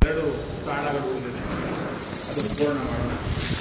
ಎರಡು ಕಾಲಗಳು ಉಳಿದಿದೆ ಅದು ಪೂರ್ಣ ಮಾಡೋಣ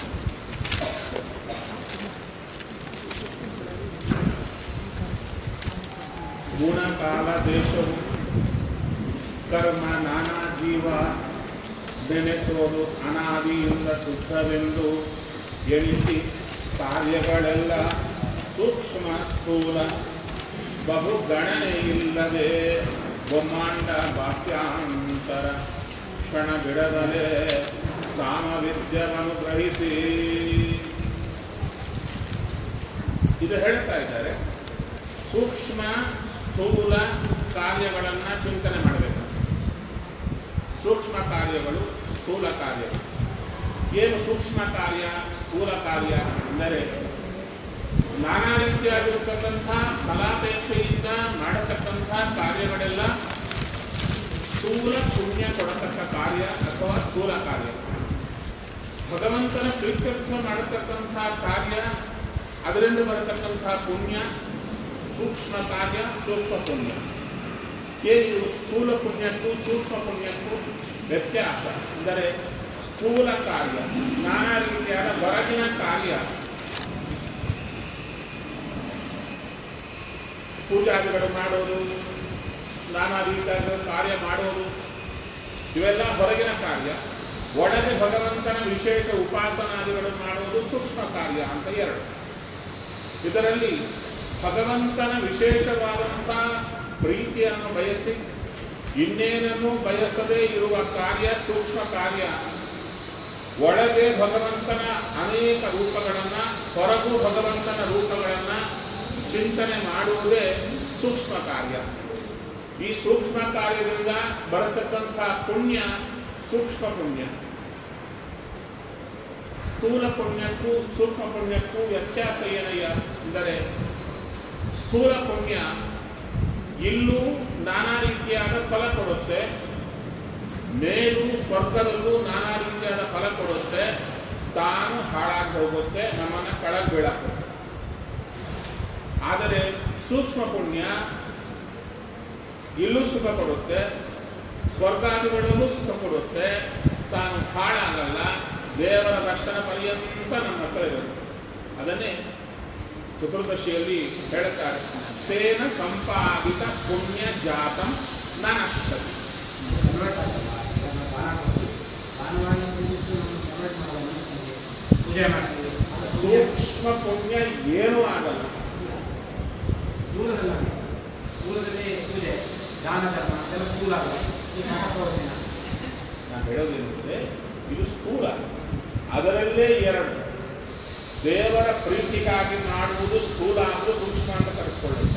ಗುಣಕಾಲ ದೇಶವು ಕರ್ಮ ನಾನಾ ಜೀವ ನೆನೆಸೋದು ಅನಾದಿಯಿಂದ ಶುದ್ಧವೆಂದು ಎಣಿಸಿ ಕಾರ್ಯಗಳೆಲ್ಲ ಸೂಕ್ಷ್ಮ ಸ್ಥೂಲ ಬಹು ಗಣನೆ ಇಲ್ಲದೆ ಬ್ರಹ್ಮಾಂಡ ವಾಕ್ಯಾಂತರ ಕ್ಷಣ ಬಿಡದಲೆ ಸಾಮವಿದ್ಯವನ್ನು ಗ್ರಹಿಸಿ ಇದು ಹೇಳ್ತಾ ಇದ್ದಾರೆ ಸೂಕ್ಷ್ಮ ಸ್ಥೂಲ ಕಾರ್ಯಗಳನ್ನು ಚಿಂತನೆ ಮಾಡಬೇಕು ಸೂಕ್ಷ್ಮ ಕಾರ್ಯಗಳು ಸ್ಥೂಲ ಕಾರ್ಯಗಳು ಏನು ಸೂಕ್ಷ್ಮ ಕಾರ್ಯ ಸ್ಥೂಲ ಕಾರ್ಯ ಅಂದರೆ ನಾನಾ ರೀತಿಯಾಗಿರತಕ್ಕಂಥ ಫಲಾಪೇಕ್ಷೆಯಿಂದ ಮಾಡತಕ್ಕಂಥ ಕಾರ್ಯಗಳೆಲ್ಲ ಸ್ಥೂಲ ಪುಣ್ಯ ಕೊಡತಕ್ಕ ಕಾರ್ಯ ಅಥವಾ ಸ್ಥೂಲ ಕಾರ್ಯ ಭಗವಂತನ ಪ್ರೀತ್ಯರ್ಥ ಮಾಡತಕ್ಕಂಥ ಕಾರ್ಯ ಅದರಿಂದ ಬರತಕ್ಕಂಥ ಪುಣ್ಯ ಸೂಕ್ಷ್ಮ ಕಾರ್ಯ ಸೂಕ್ಷ್ಮ ಪುಣ್ಯ ಏನಿದು ಸ್ಥೂಲ ಪುಣ್ಯಕ್ಕೂ ಸೂಕ್ಷ್ಮ ಪುಣ್ಯಕ್ಕೂ ವ್ಯತ್ಯಾಸ ಅಂದರೆ ಸ್ಥೂಲ ಕಾರ್ಯ ನಾನಾ ರೀತಿಯಾದ ಹೊರಗಿನ ಕಾರ್ಯ ಪೂಜಾದಿಗಳು ಮಾಡೋದು ನಾನಾ ರೀತಿಯಾದ ಕಾರ್ಯ ಮಾಡೋದು ಇವೆಲ್ಲ ಹೊರಗಿನ ಕಾರ್ಯ ಒಳಗೆ ಭಗವಂತನ ವಿಶೇಷ ಉಪಾಸನಾದಿಗಳು ಮಾಡುವುದು ಸೂಕ್ಷ್ಮ ಕಾರ್ಯ ಅಂತ ಎರಡು ಇದರಲ್ಲಿ ಭಗವಂತನ ವಿಶೇಷವಾದಂಥ ಪ್ರೀತಿಯನ್ನು ಬಯಸಿ ಇನ್ನೇನನ್ನು ಬಯಸದೇ ಇರುವ ಕಾರ್ಯ ಸೂಕ್ಷ್ಮ ಕಾರ್ಯ ಒಳಗೆ ಭಗವಂತನ ಅನೇಕ ರೂಪಗಳನ್ನು ಹೊರಗೂ ಭಗವಂತನ ರೂಪಗಳನ್ನು ಚಿಂತನೆ ಮಾಡುವುದೇ ಸೂಕ್ಷ್ಮ ಕಾರ್ಯ ಈ ಸೂಕ್ಷ್ಮ ಕಾರ್ಯದಿಂದ ಬರತಕ್ಕಂಥ ಪುಣ್ಯ ಸೂಕ್ಷ್ಮ ಪುಣ್ಯ ಸ್ಥೂಲ ಪುಣ್ಯಕ್ಕೂ ಸೂಕ್ಷ್ಮ ಪುಣ್ಯಕ್ಕೂ ವ್ಯತ್ಯಾಸ ಏನಯ್ಯ ಅಂದರೆ ಸ್ಥೂಲ ಪುಣ್ಯ ಇಲ್ಲೂ ನಾನಾ ರೀತಿಯಾದ ಫಲ ಕೊಡುತ್ತೆ ಮೇಲು ಸ್ವರ್ಗದಲ್ಲೂ ನಾನಾ ರೀತಿಯಾದ ಫಲ ಕೊಡುತ್ತೆ ತಾನು ಹಾಳಾಗಿ ಹೋಗುತ್ತೆ ನಮ್ಮನ್ನು ಕೆಳಗೆ ಬೀಳಕ್ಕೆ ಆದರೆ ಸೂಕ್ಷ್ಮ ಪುಣ್ಯ ಇಲ್ಲೂ ಸುಖ ಕೊಡುತ್ತೆ ಸ್ವರ್ಗಾದಿಗಳಲ್ಲೂ ಸುಖ ಕೊಡುತ್ತೆ ತಾನು ಹಾಳಾಗಲ್ಲ ದೇವರ ದರ್ಶನ ಪರ್ಯಂತ ನಮ್ಮ ಹತ್ರ ಇರುತ್ತೆ ಅದನ್ನೇ ಚತುರ್ದಶಿಯಲ್ಲಿ ಹೇಳ್ತಾರೆ ತೇನ ಸಂಪಾದಿತ ಪುಣ್ಯ ಜಾತಂ ನ ನಶ್ಯತಿ ಪೂಜೆ ಮಾಡ್ತೀವಿ ಸೂಕ್ಷ್ಮ ಪುಣ್ಯ ಏನೂ ಆಗಲ್ಲ ದೂರದಲ್ಲ ದೂರದಲ್ಲಿ ಪೂಜೆ ದಾನ ಧರ್ಮ ಅದೆಲ್ಲ ಸ್ಥೂಲ ಅಲ್ಲ ಈ ಮಹತ್ವದಿನ ನಾನು ಹೇಳೋದೇನೆಂದರೆ ಇದು ಸ್ಥೂಲ ಅದರಲ್ಲೇ ಎರಡು ದೇವರ ಪ್ರೀತಿಗಾಗಿ ಮಾಡುವುದು ಸ್ಥೂಲ ಅಂದರೆ ಸೂಕ್ಷ್ಮ ಅಂತ ಕರೆಸ್ಕೊಳ್ಳುತ್ತೆ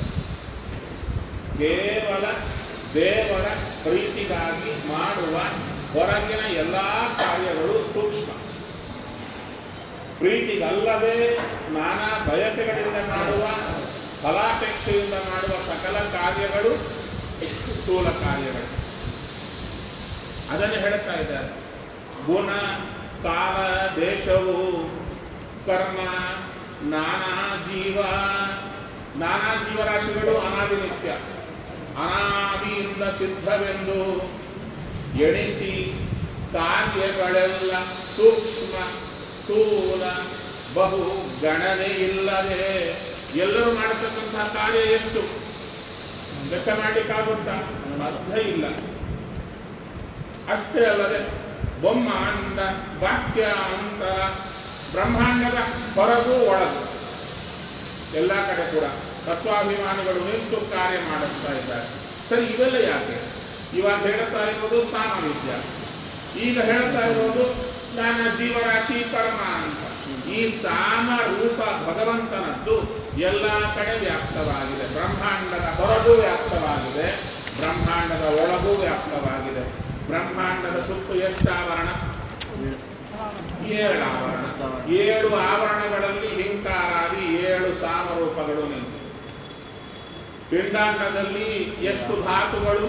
ಕೇವಲ ದೇವರ ಪ್ರೀತಿಗಾಗಿ ಮಾಡುವ ಹೊರಗಿನ ಎಲ್ಲ ಕಾರ್ಯಗಳು ಸೂಕ್ಷ್ಮ ಪ್ರೀತಿಗಲ್ಲದೆ ನಾನಾ ಬಯಕೆಗಳಿಂದ ಮಾಡುವ ಫಲಾಪೇಕ್ಷೆಯಿಂದ ಮಾಡುವ ಸಕಲ ಕಾರ್ಯಗಳು ಸ್ಥೂಲ ಕಾರ್ಯಗಳು ಅದನ್ನು ಹೇಳ್ತಾ ಇದ್ದಾರೆ ಗುಣ ಕಾಲ ದೇಶವು ಕರ್ಮ ನಾನಾ ಜೀವ ನಾನಾ ಜೀವರಾಶಿಗಳು ಅನಾದಿ ನಿತ್ಯ ಅನಾದಿಯಿಂದ ಸಿದ್ಧವೆಂದು ಎಣಿಸಿ ಕಾರ್ಯಗಳೆಲ್ಲ ಸೂಕ್ಷ್ಮ ಸ್ಥೂಲ ಬಹು ಗಣನೆ ಇಲ್ಲದೆ ಎಲ್ಲರೂ ಮಾಡತಕ್ಕಂತಹ ಕಾರ್ಯ ಎಷ್ಟು ಲೆಕ್ಕ ಮಾಡಲಿಕ್ಕಾಗುತ್ತಾ ಅರ್ಥ ಇಲ್ಲ ಅಷ್ಟೇ ಅಲ್ಲದೆ ಬ್ರಹ್ಮಾಂಡ ವಾಕ್ಯಾಂತರ ಬ್ರಹ್ಮಾಂಡದ ಹೊರಗೂ ಒಳಗೂ ಎಲ್ಲ ಕಡೆ ಕೂಡ ತತ್ವಾಭಿಮಾನಿಗಳು ನಿಂತು ಕಾರ್ಯ ಮಾಡಿಸ್ತಾ ಇದ್ದಾರೆ ಸರಿ ಇವೆಲ್ಲ ಯಾಕೆ ಇವಾಗ ಹೇಳ್ತಾ ಇರೋದು ಸಾಮವಿದ್ಯ ಈಗ ಹೇಳ್ತಾ ಇರೋದು ನನ್ನ ಜೀವರಾಶಿ ಪರಮ ಅಂತ ಈ ಸಾಮ ರೂಪ ಭಗವಂತನದ್ದು ಎಲ್ಲ ಕಡೆ ವ್ಯಾಪ್ತವಾಗಿದೆ ಬ್ರಹ್ಮಾಂಡದ ಹೊರಗೂ ವ್ಯಾಪ್ತವಾಗಿದೆ ಬ್ರಹ್ಮಾಂಡದ ಒಳಗೂ ವ್ಯಾಪ್ತವಾಗಿದೆ ಬ್ರಹ್ಮಾಂಡದ ಸುತ್ತು ಎಷ್ಟು ಆವರಣ ಏಳು ಆವರಣ ಏಳು ಆವರಣಗಳಲ್ಲಿ ಹಿಂಕಾರಾದಿ ಏಳು ಸಾಮರೂಪಗಳು ನಿಂತು ಪಿಂಡಾಂಡದಲ್ಲಿ ಎಷ್ಟು ಧಾತುಗಳು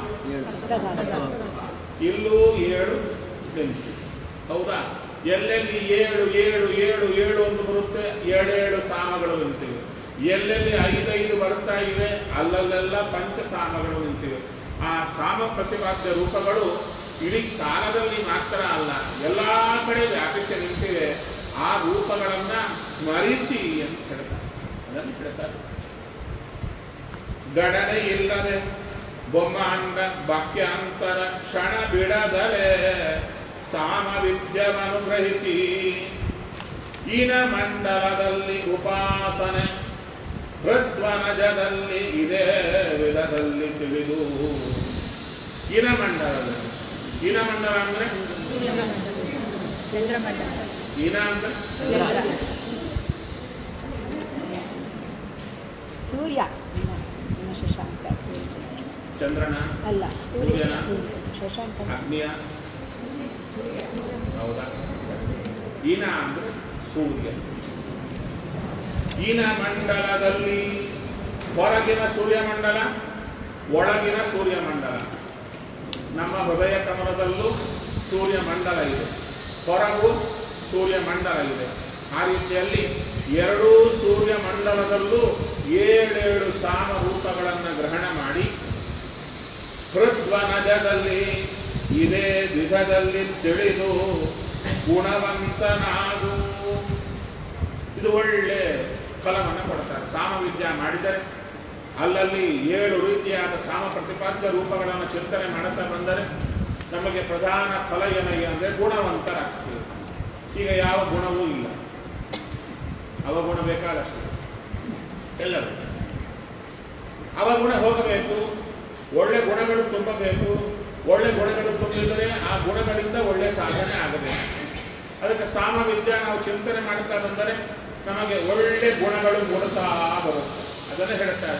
ಇಲ್ಲೂ ಏಳು ನಿಂತು ಹೌದಾ ಎಲ್ಲೆಲ್ಲಿ ಏಳು ಏಳು ಏಳು ಏಳು ಒಂದು ಬರುತ್ತೆ ಏಳೇಳು ಸಾಮಗಳು ನಿಂತಿವೆ ಎಲ್ಲೆಲ್ಲಿ ಐದೈದು ಬರ್ತಾ ಇವೆ ಅಲ್ಲಲ್ಲೆಲ್ಲ ಪಂಚ ಸಾಮಗಳು ನಿಂತಿವೆ ಆ ಸಾಮ ಪ್ರತಿಪಾದ್ಯ ರೂಪಗಳು ಇಡೀ ಕಾಲದಲ್ಲಿ ಮಾತ್ರ ಅಲ್ಲ ಎಲ್ಲ ಕಡೆ ವ್ಯಾಪಿಸಿ ನಿಂತಿವೆ ಆ ರೂಪಗಳನ್ನ ಸ್ಮರಿಸಿ ಅಂತ ಹೇಳ್ತಾರೆ ಅದನ್ನು ಹೇಳ್ತಾರೆ ಗಣನೆ ಇಲ್ಲದೆ ಬೊಮ್ಮಾಂಡ ಬಾಕ್ಯಾಂತರ ಕ್ಷಣ ಬಿಡದಲೆ ಸಾಮವಿದ್ಯವನುಗ್ರಹಿಸಿ ಈನ ಮಂಡಲದಲ್ಲಿ ಉಪಾಸನೆ ಹೃದ್ವನಜದಲ್ಲಿ ಇದೇ ವಿಧದಲ್ಲಿ ತಿಳಿದು ಇನ ಮಂಡಲದಲ್ಲಿ ಇನ ಮಂಡಲ ಅಂದ್ರೆ ಚಂದ್ರಮಂಡಲ ಇನ ಅಂದ್ರೆ ಚಂದ್ರ ಸೂರ್ಯ ಇನ್ನ ಇನ್ನ ಶಶಾಂಕ ಸೂರ್ಯ ಚಂದ್ರನ ಅಲ್ಲ ಸೂರ್ಯನ? ಸೂರ್ಯ ಶಶಾಂಕ ಅಗ್ನಿಯ ಹೌದಾ ಈನ ಅಂದ್ರೆ ಸೂರ್ಯ ಈನ ಮಂಡಲದಲ್ಲಿ ಹೊರಗಿನ ಸೂರ್ಯಮಂಡಲ ಒಳಗಿನ ಸೂರ್ಯಮಂಡಲ ನಮ್ಮ ಹೃದಯ ಕಮಲದಲ್ಲೂ ಸೂರ್ಯಮಂಡಲ ಇದೆ ಹೊರಗೂ ಸೂರ್ಯಮಂಡಲ ಇದೆ ಆ ರೀತಿಯಲ್ಲಿ ಎರಡೂ ಸೂರ್ಯಮಂಡಲದಲ್ಲೂ ಏಳೇಳು ಸಾಮ ರೂಪಗಳನ್ನು ಗ್ರಹಣ ಮಾಡಿ ಹೃದ್ವನಜದಲ್ಲಿ ಇದೇ ವಿಧದಲ್ಲಿ ತಿಳಿದು ಗುಣವಂತನಾಗು ಇದು ಒಳ್ಳೆ ಫಲವನ್ನು ಕೊಡ್ತಾರೆ ಸಾಮವಿದ್ಯಾ ಮಾಡಿದರೆ ಅಲ್ಲಲ್ಲಿ ಏಳು ರೀತಿಯಾದ ಸಾಮ ಪ್ರತಿಪಾದ್ಯ ರೂಪಗಳನ್ನು ಚಿಂತನೆ ಮಾಡುತ್ತಾ ಬಂದರೆ ನಮಗೆ ಪ್ರಧಾನ ಫಲ ಏನಿದೆ ಅಂದರೆ ಗುಣವಂತರಾಗ್ತೀವಿ ಈಗ ಯಾವ ಗುಣವೂ ಇಲ್ಲ ಅವಗುಣ ಬೇಕಾದಷ್ಟು ಎಲ್ಲರೂ ಅವಗುಣ ಹೋಗಬೇಕು ಒಳ್ಳೆ ಗುಣಗಳು ತುಂಬಬೇಕು ಒಳ್ಳೆ ಗುಣಗಳು ತುಂಬಿದರೆ ಆ ಗುಣಗಳಿಂದ ಒಳ್ಳೆ ಸಾಧನೆ ಆಗಬೇಕು ಅದಕ್ಕೆ ಸಾಮವಿದ್ಯೆ ನಾವು ಚಿಂತನೆ ಮಾಡ್ತಾ ಬಂದರೆ ನಮಗೆ ಒಳ್ಳೆ ಗುಣಗಳು ಮೂಡುತ್ತಾ ಬರುತ್ತೆ ಅದನ್ನೇ ಹೇಳ್ತಾರೆ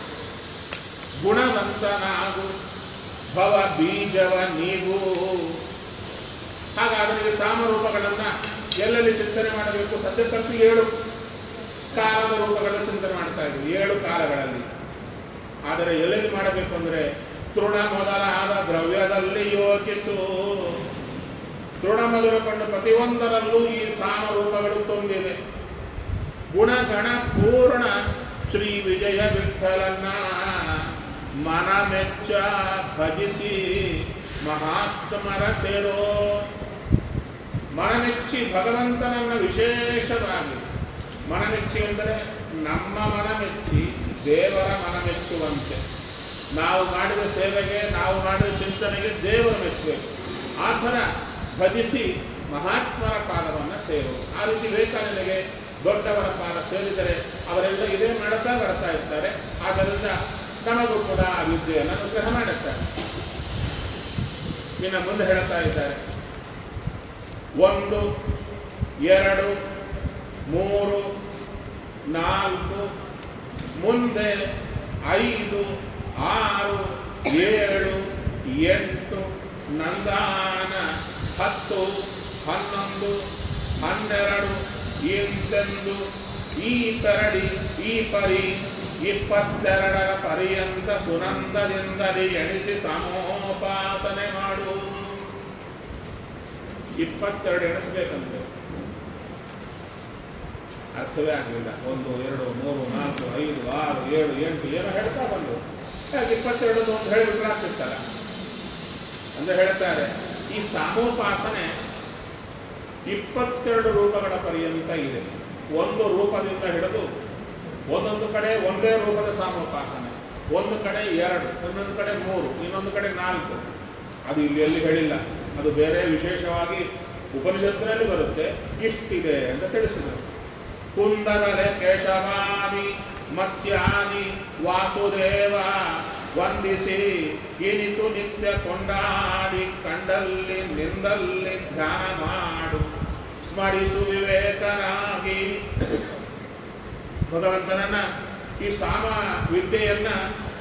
ಗುಣವಂತನಾಗು ಭವ ಬೀಜವ ನೀವು ಹಾಗಾದರೆ ಈ ಸಾಮರೂಪಗಳನ್ನ ಎಲ್ಲೆಲ್ಲಿ ಚಿಂತನೆ ಮಾಡಬೇಕು ಸದ್ಯಕ್ಕಂತೂ ಏಳು ಕಾಲದ ರೂಪಗಳನ್ನು ಚಿಂತನೆ ಮಾಡ್ತಾ ಇದ್ವಿ ಏಳು ಕಾಲಗಳಲ್ಲಿ ಆದರೆ ಎಲ್ಲೆಲ್ಲಿ ಮಾಡಬೇಕು ಅಂದ್ರೆ ತೃಣ ಮೊದಲಾದ ದ್ರವ್ಯದಲ್ಲಿ ಯೋಚಿಸು ತೃಣ ಮೊದಲುಕೊಂಡು ಪ್ರತಿಯೊಂದರಲ್ಲೂ ಈ ಸಾಮರೂಪಗಳು ತುಂಬಿವೆ ಗುಣಗಣ ಪೂರ್ಣ ಶ್ರೀ ವಿಜಯ ವಿಠಲನ್ನ ಮನ ಮೆಚ್ಚ ಭಜಿಸಿ ಮಹಾತ್ಮರ ಸೇರೋ ಮನಮೆಚ್ಚಿ ಭಗವಂತನನ್ನ ವಿಶೇಷವಾಗಿ ಮನಮೆಚ್ಚಿ ಅಂದರೆ ನಮ್ಮ ಮನಮೆಚ್ಚಿ ದೇವರ ಮನಮೆಚ್ಚುವಂತೆ ನಾವು ಮಾಡಿದ ಸೇವೆಗೆ ನಾವು ಮಾಡಿದ ಚಿಂತನೆಗೆ ದೇವರು ಮೆಚ್ಚಬೇಕು ಆ ಥರ ಭಜಿಸಿ ಮಹಾತ್ಮರ ಪಾದವನ್ನು ಸೇರು ಆ ರೀತಿ ವಿವೇಕಾನಂದಗೆ ದೊಡ್ಡವರ ಪಾದ ಸೇರಿದರೆ ಅವರೆಲ್ಲ ಇದೇ ಮಾಡುತ್ತಾ ಬರ್ತಾ ಇರ್ತಾರೆ ಆದ್ದರಿಂದ ನಮಗೂ ಕೂಡ ಆ ವಿದ್ಯೆಯನ್ನು ಅನುಗ್ರಹ ಮಾಡುತ್ತಾರೆ ಇನ್ನು ಮುಂದೆ ಹೇಳ್ತಾ ಇದ್ದಾರೆ ಒಂದು ಎರಡು ಮೂರು ನಾಲ್ಕು ಮುಂದೆ ಐದು ಆರು ಏಳು ಎಂಟು ನಂದಾನ ಹತ್ತು ಹನ್ನೊಂದು ಹನ್ನೆರಡು ಇಂತೆಂದು ಈ ಪರಡಿ ಈ ಪರಿ ಇಪ್ಪತ್ತೆರಡರ ಪರ್ಯಂತ ಸುನಂದದಿಂದಲೇ ಎಣಿಸಿ ಸಮೋಪಾಸನೆ ಮಾಡು ಇಪ್ಪತ್ತೆರಡು ಎಣಿಸ್ಬೇಕಂತೆ ಅರ್ಥವೇ ಆಗಲಿಲ್ಲ ಒಂದು ಎರಡು ಮೂರು ನಾಲ್ಕು ಐದು ಆರು ಏಳು ಎಂಟು ಏನೋ ಹೇಳ್ತಾ ಬಂದು ಯಾಕೆ ಇಪ್ಪತ್ತೆರಡು ಅಂತ ಹೇಳಿಬಿಟ್ರೆ ಆಗ್ತಿರ್ತಾರ ಅಂದ್ರೆ ಹೇಳ್ತಾರೆ ಈ ಸಾಮೋಪಾಸನೆ ಇಪ್ಪತ್ತೆರಡು ರೂಪಗಳ ಪರ್ಯಂತ ಇದೆ ಒಂದು ರೂಪದಿಂದ ಹಿಡಿದು ಒಂದೊಂದು ಕಡೆ ಒಂದೇ ರೂಪದ ಸಾಮೋಪಾಸನೆ ಒಂದು ಕಡೆ ಎರಡು ಇನ್ನೊಂದು ಕಡೆ ಮೂರು ಇನ್ನೊಂದು ಕಡೆ ನಾಲ್ಕು ಅದು ಇಲ್ಲಿ ಎಲ್ಲಿ ಹೇಳಿಲ್ಲ ಅದು ಬೇರೆ ವಿಶೇಷವಾಗಿ ಉಪನಿಷತ್ತಿನಲ್ಲಿ ಬರುತ್ತೆ ಇಷ್ಟಿದೆ ಅಂತ ತಿಳಿಸಿದರು ಕುಂದದಲೆ ಕೇಶವಾದಿ ಮತ್ಸ್ಯಾನಿ ವಾಸುದೇವ ವಂದಿಸಿ ಇನಿತು ನಿತ್ಯ ಕೊಂಡಾಡಿ ಕಂಡಲ್ಲಿ ನಿಂದಲ್ಲಿ ಧ್ಯಾನ ಮಾಡು ಸ್ಮರಿಸು ವಿವೇಕನಾಗಿ ಭಗವಂತನನ್ನ ಈ ಸಾಮ ವಿದ್ಯೆಯನ್ನ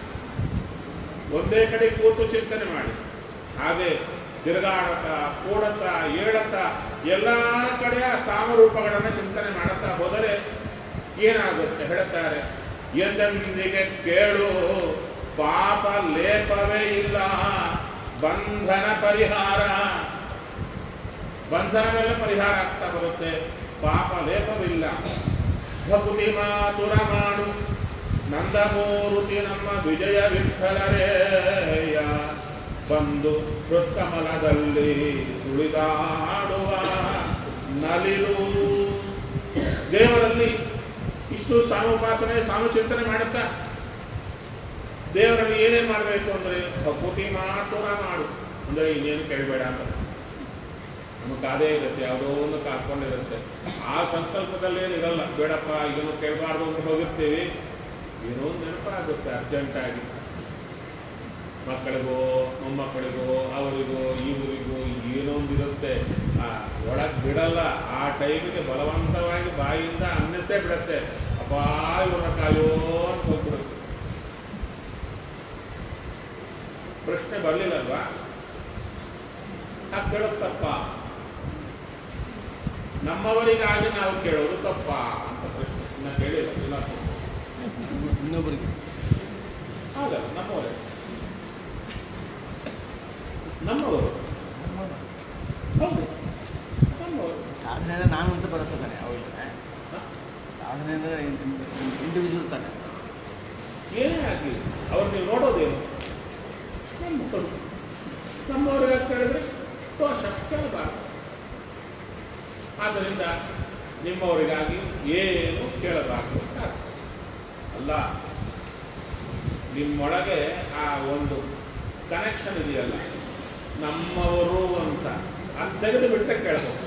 ಒಂದೇ ಕಡೆ ಕೂತು ಚಿಂತನೆ ಮಾಡಿ ಹಾಗೆ ತಿರುಗಾಡತ ಕೂಡತ ಏಳತ ಎಲ್ಲ ಕಡೆಯ ಸಾಮರೂಪಗಳನ್ನು ಚಿಂತನೆ ಮಾಡುತ್ತಾ ಹೋದರೆ ಏನಾಗುತ್ತೆ ಹೇಳ್ತಾರೆ ಎಂದೆಂದಿಗೆ ಕೇಳು ಪಾಪ ಲೇಪವೇ ಇಲ್ಲ ಬಂಧನ ಪರಿಹಾರ ಬಂಧನವೆಲ್ಲ ಪರಿಹಾರ ಆಗ್ತಾ ಬರುತ್ತೆ ಪಾಪ ಲೇಪವಿಲ್ಲ ಭಕುತಿ ಮಾತುರ ಮಾಡು ನಂದಮೂರುತಿ ನಮ್ಮ ವಿಜಯ ವಿಠಲರೇಯ ಬಂದು ಹೃತ್ಕಮಲದಲ್ಲಿ ಸುಳಿದಾಡುವ ನಲಿರು ದೇವರಲ್ಲಿ ಇಷ್ಟು ಸಾಮೋಪಾಸನೆ ಸಾಮಚಿಂತನೆ ಮಾಡುತ್ತಾ ದೇವರಲ್ಲಿ ಏನೇನು ಮಾಡಬೇಕು ಅಂದರೆ ಭಕುತಿ ಮಾತ್ರ ಮಾಡು ಅಂದರೆ ಇನ್ನೇನು ಕೇಳಬೇಡ ಅಂತ ನಮಗೆ ಅದೇ ಇರುತ್ತೆ ಯಾವುದೋ ಒಂದು ಕಾತ್ಕೊಂಡಿರುತ್ತೆ ಆ ಸಂಕಲ್ಪದಲ್ಲಿ ಏನಿರಲ್ಲ ಬೇಡಪ್ಪ ಏನೋ ಕೇಳಬಾರ್ದು ಅಂತ ಹೋಗಿರ್ತೀವಿ ಏನೋ ಒಂದು ನೆನಪಾಗುತ್ತೆ ಅರ್ಜೆಂಟಾಗಿ ಮಕ್ಕಳಿಗೋ ಮೊಮ್ಮಕ್ಕಳಿಗೋ ಅವರಿಗೋ ಇವರಿಗೋ ಏನೋ ಒಂದು ಇರುತ್ತೆ ಆ ಒಳಗೆ ಬಿಡಲ್ಲ ಆ ಟೈಮಿಗೆ ಬಲವಂತವಾಗಿ ಬಾಯಿಯಿಂದ ಅನ್ನಿಸೇ ಬಿಡುತ್ತೆ ಅಪ್ಪ ಇವ್ರನ್ನ ಕಾಯೋ ಅಂತ ಹೋಗ್ಬಿಡುತ್ತೆ ಪ್ರಶ್ನೆ ಬರಲಿಲ್ಲಲ್ವಾ ಆ ಕೇಳೋದು ತಪ್ಪ ನಮ್ಮವರಿಗಾಗಿ ನಾವು ಕೇಳೋದು ತಪ್ಪ ಅಂತ ಪ್ರಶ್ನೆ ಇನ್ನ ಕೇಳಿಲ್ಲ ಇಲ್ಲ ಇನ್ನೊಬ್ಬರಿಗೆ ಆಗಲ್ಲ ನಮ್ಮವರೇ ನಮ್ಮವರು ಹೌದು ನಮ್ಮವರು ಸಾಧನೆ ಅಂದರೆ ನಾನು ಅಂತ ಬರುತ್ತೆ ತಾನೆ ಅವಳಿಗೆ ಹ? ಸಾಧನೆ ಅಂದರೆ ಇಂಡಿವಿಜುವಲ್ ತಾನೆ ಏನೇ ಆಗಲಿ ಅವ್ರು ನೀವು ನೋಡೋದೇನು ನಮ್ಮವರು ನಮ್ಮವ್ರಿಗೆ ಕೇಳಿದ್ರೆ ದೋಷ ಕೇಳಬಾರ್ದು ಆದ್ದರಿಂದ ನಿಮ್ಮವರಿಗಾಗಿ ಏನು ಕೇಳಬಾರ್ದು ಅಂತ ಅರ್ಥ. ಅಲ್ಲ ನಿಮ್ಮೊಳಗೆ ಆ ಒಂದು ಕನೆಕ್ಷನ್ ಇದೆಯಲ್ಲ ನಮ್ಮವರು ಅಂತ ಅದು ತೆಗೆದು ಬಿಟ್ಟರೆ ಕೇಳಬಹುದು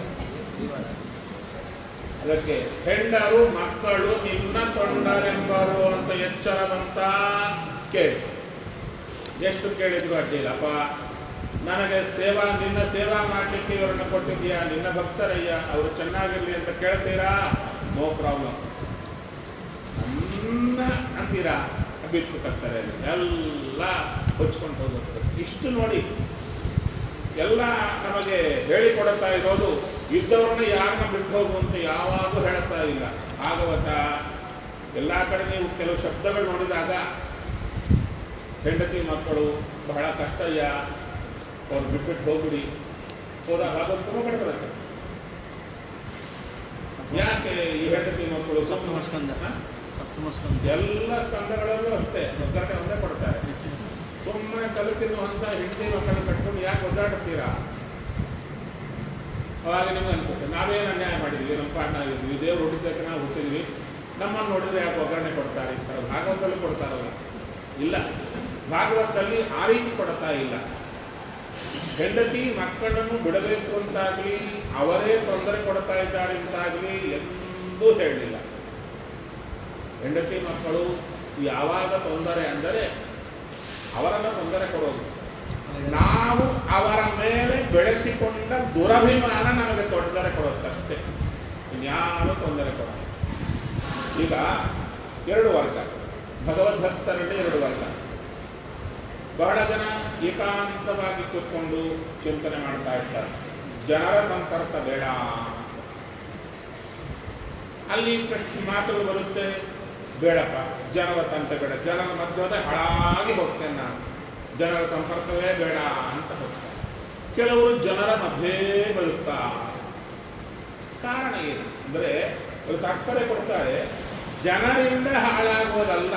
ಅದಕ್ಕೆ ಹೆಂಡರು ಮಕ್ಕಳು ನಿನ್ನ ತೊಂಡರೆಂಬರು ಅಂತ ಎಚ್ಚರವಂತ ಕೇಳಿ ಎಷ್ಟು ಕೇಳಿದ್ರು ಅಡ್ಡಿಲ್ಲಪ್ಪ ನನಗೆ ಸೇವಾ ನಿನ್ನ ಸೇವಾ ಮಾಡಲಿಕ್ಕೆ ಇವರನ್ನು ಕೊಟ್ಟಿದ್ದೀಯಾ ನಿನ್ನ ಭಕ್ತರಯ್ಯ ಅವರು ಚೆನ್ನಾಗಿರ್ಲಿ ಅಂತ ಕೇಳ್ತೀರಾ ನೋ ಪ್ರಾಬ್ಲಮ್ ನನ್ನ ಅಂತೀರಾ ಬಿಟ್ಟು ಕತ್ತಾರೆ ಅಲ್ಲಿ. ಎಲ್ಲ ಹೊಚ್ಕೊಂಡು ಹೋಗುತ್ತೆ ಇಷ್ಟು ನೋಡಿ ಎಲ್ಲ ನಮಗೆ ಹೇಳಿಕೊಡುತ್ತಾ ಇರೋದು ಇದ್ದವ್ರನ್ನ ಯಾರನ್ನ ಬಿಟ್ಟು ಹೋಗು ಅಂತ ಯಾವಾಗೂ ಹೇಳುತ್ತಾ ಇಲ್ಲ ಭಾಗವತ ಎಲ್ಲ ಕಡೆ ನೀವು ಕೆಲವು ಶಬ್ದಗಳು ನೋಡಿದಾಗ ಹೆಂಡತಿ ಮಕ್ಕಳು ಬಹಳ ಕಷ್ಟಯ್ಯ ಅವ್ರು ಬಿಟ್ಬಿಟ್ಟು ಹೋಗ್ಬಿಡಿ ಹೋದಾಗ ಅದೊಂದು ತುಂಬ ಕಡೆ ಬರುತ್ತೆ ಯಾಕೆ ಈ ಹೆಂಡತಿ ಮಕ್ಕಳು ಸಪ್ತಮ ಸ್ಕಂದ ಹ? ಸಪ್ತಮ ಸ್ಕಂದ ಎಲ್ಲ ಸ್ಕಂದಗಳಲ್ಲೂ ಅಷ್ಟೇ ಒಗ್ಗರಣೆ ಒಂದೇ ಕೊಡ್ತಾರೆ ಸುಮ್ಮನೆ ಕಲಿತಿರುವಂತ ಹೆಂಡತಿ ಮಕ್ಕಳನ್ನ ಕಟ್ಕೊಂಡು ಯಾಕೆ ಒದ್ದಾಡುತ್ತೀರಾ ಅವಾಗ ನಿಮ್ಗೆ ಅನ್ಸುತ್ತೆ ನಾವೇನು ಅನ್ಯಾಯ ಮಾಡಿದ್ವಿ ನಮ್ಮ ಪಾಠ ಆಗಿದ್ವಿ ದೇವ್ರು ಹುಟ್ಟಿಸಕ್ಕೆ ನಾವು ಹುಟ್ಟಿದ್ವಿ ನಮ್ಮನ್ನು ನೋಡಿದ್ರೆ ಯಾಕೆ ಒಗ್ಗರಣೆ ಕೊಡ್ತಾರೆ ಈ ಥರ ಭಾಗವತದಲ್ಲಿ ಕೊಡ್ತಾರಲ್ಲ ಇಲ್ಲ ಭಾಗವತದಲ್ಲಿ ಆ ರೀತಿ ಕೊಡ್ತಾ ಇಲ್ಲ ಹೆಂಡತಿ ಮಕ್ಕಳನ್ನು ಬಿಡಬೇಕು ಅಂತಾಗಲಿ ಅವರೇ ತೊಂದರೆ ಕೊಡ್ತಾ ಇದ್ದಾರೆ ಅಂತಾಗಲಿ ಎಂದೂ ಹೇಳಲಿಲ್ಲ ಹೆಂಡತಿ ಮಕ್ಕಳು ಯಾವಾಗ ತೊಂದರೆ ಅಂದರೆ ಅವರನ್ನ ತೊಂದರೆ ಕೊಡೋದು ನಾವು ಅವರ ಮೇಲೆ ಬೆಳೆಸಿಕೊಂಡ ದುರಭಿಮಾನ ನಮಗೆ ತೊಂದರೆ ಕೊಡುತ್ತಷ್ಟೇ ಇನ್ಯಾರು ತೊಂದರೆ ಕೊಡೋದು ಈಗ ಎರಡು ವರ್ಗ ಭಗವದ್ಭಕ್ತರಲ್ಲಿ ಎರಡು ವರ್ಗ ಬಹಳ ಜನ ಏಕಾಂತವಾಗಿ ಕೂತ್ಕೊಂಡು ಚಿಂತನೆ ಮಾಡ್ತಾ ಇರ್ತಾರೆ ಜನರ ಸಂಪರ್ಕ ಬೇಡ ಅಲ್ಲಿ ಪ್ರಶ್ನೆ ಮಾತುಗಳು ಬರುತ್ತೆ ಬೇಡಪ್ಪ ಜನರ ತಂತೆ ಬೇಡ ಜನರ ಮಧ್ಯದ ಹಾಳಾಗಿ ಹೋಗ್ತೇನೆ ನಾನು ಜನರ ಸಂಪರ್ಕವೇ ಬೇಡ ಅಂತ ಹೋಗ್ತಾರೆ ಕೆಲವರು ಜನರ ಮಧ್ಯೆ ಬರುತ್ತಾ ಕಾರಣ ಏನು ಅಂದರೆ ಅವರು ತಾತ್ಪರ್ಯ ಕೊಡ್ತಾರೆ ಜನರಿಂದ ಹಾಳಾಗುವುದಲ್ಲ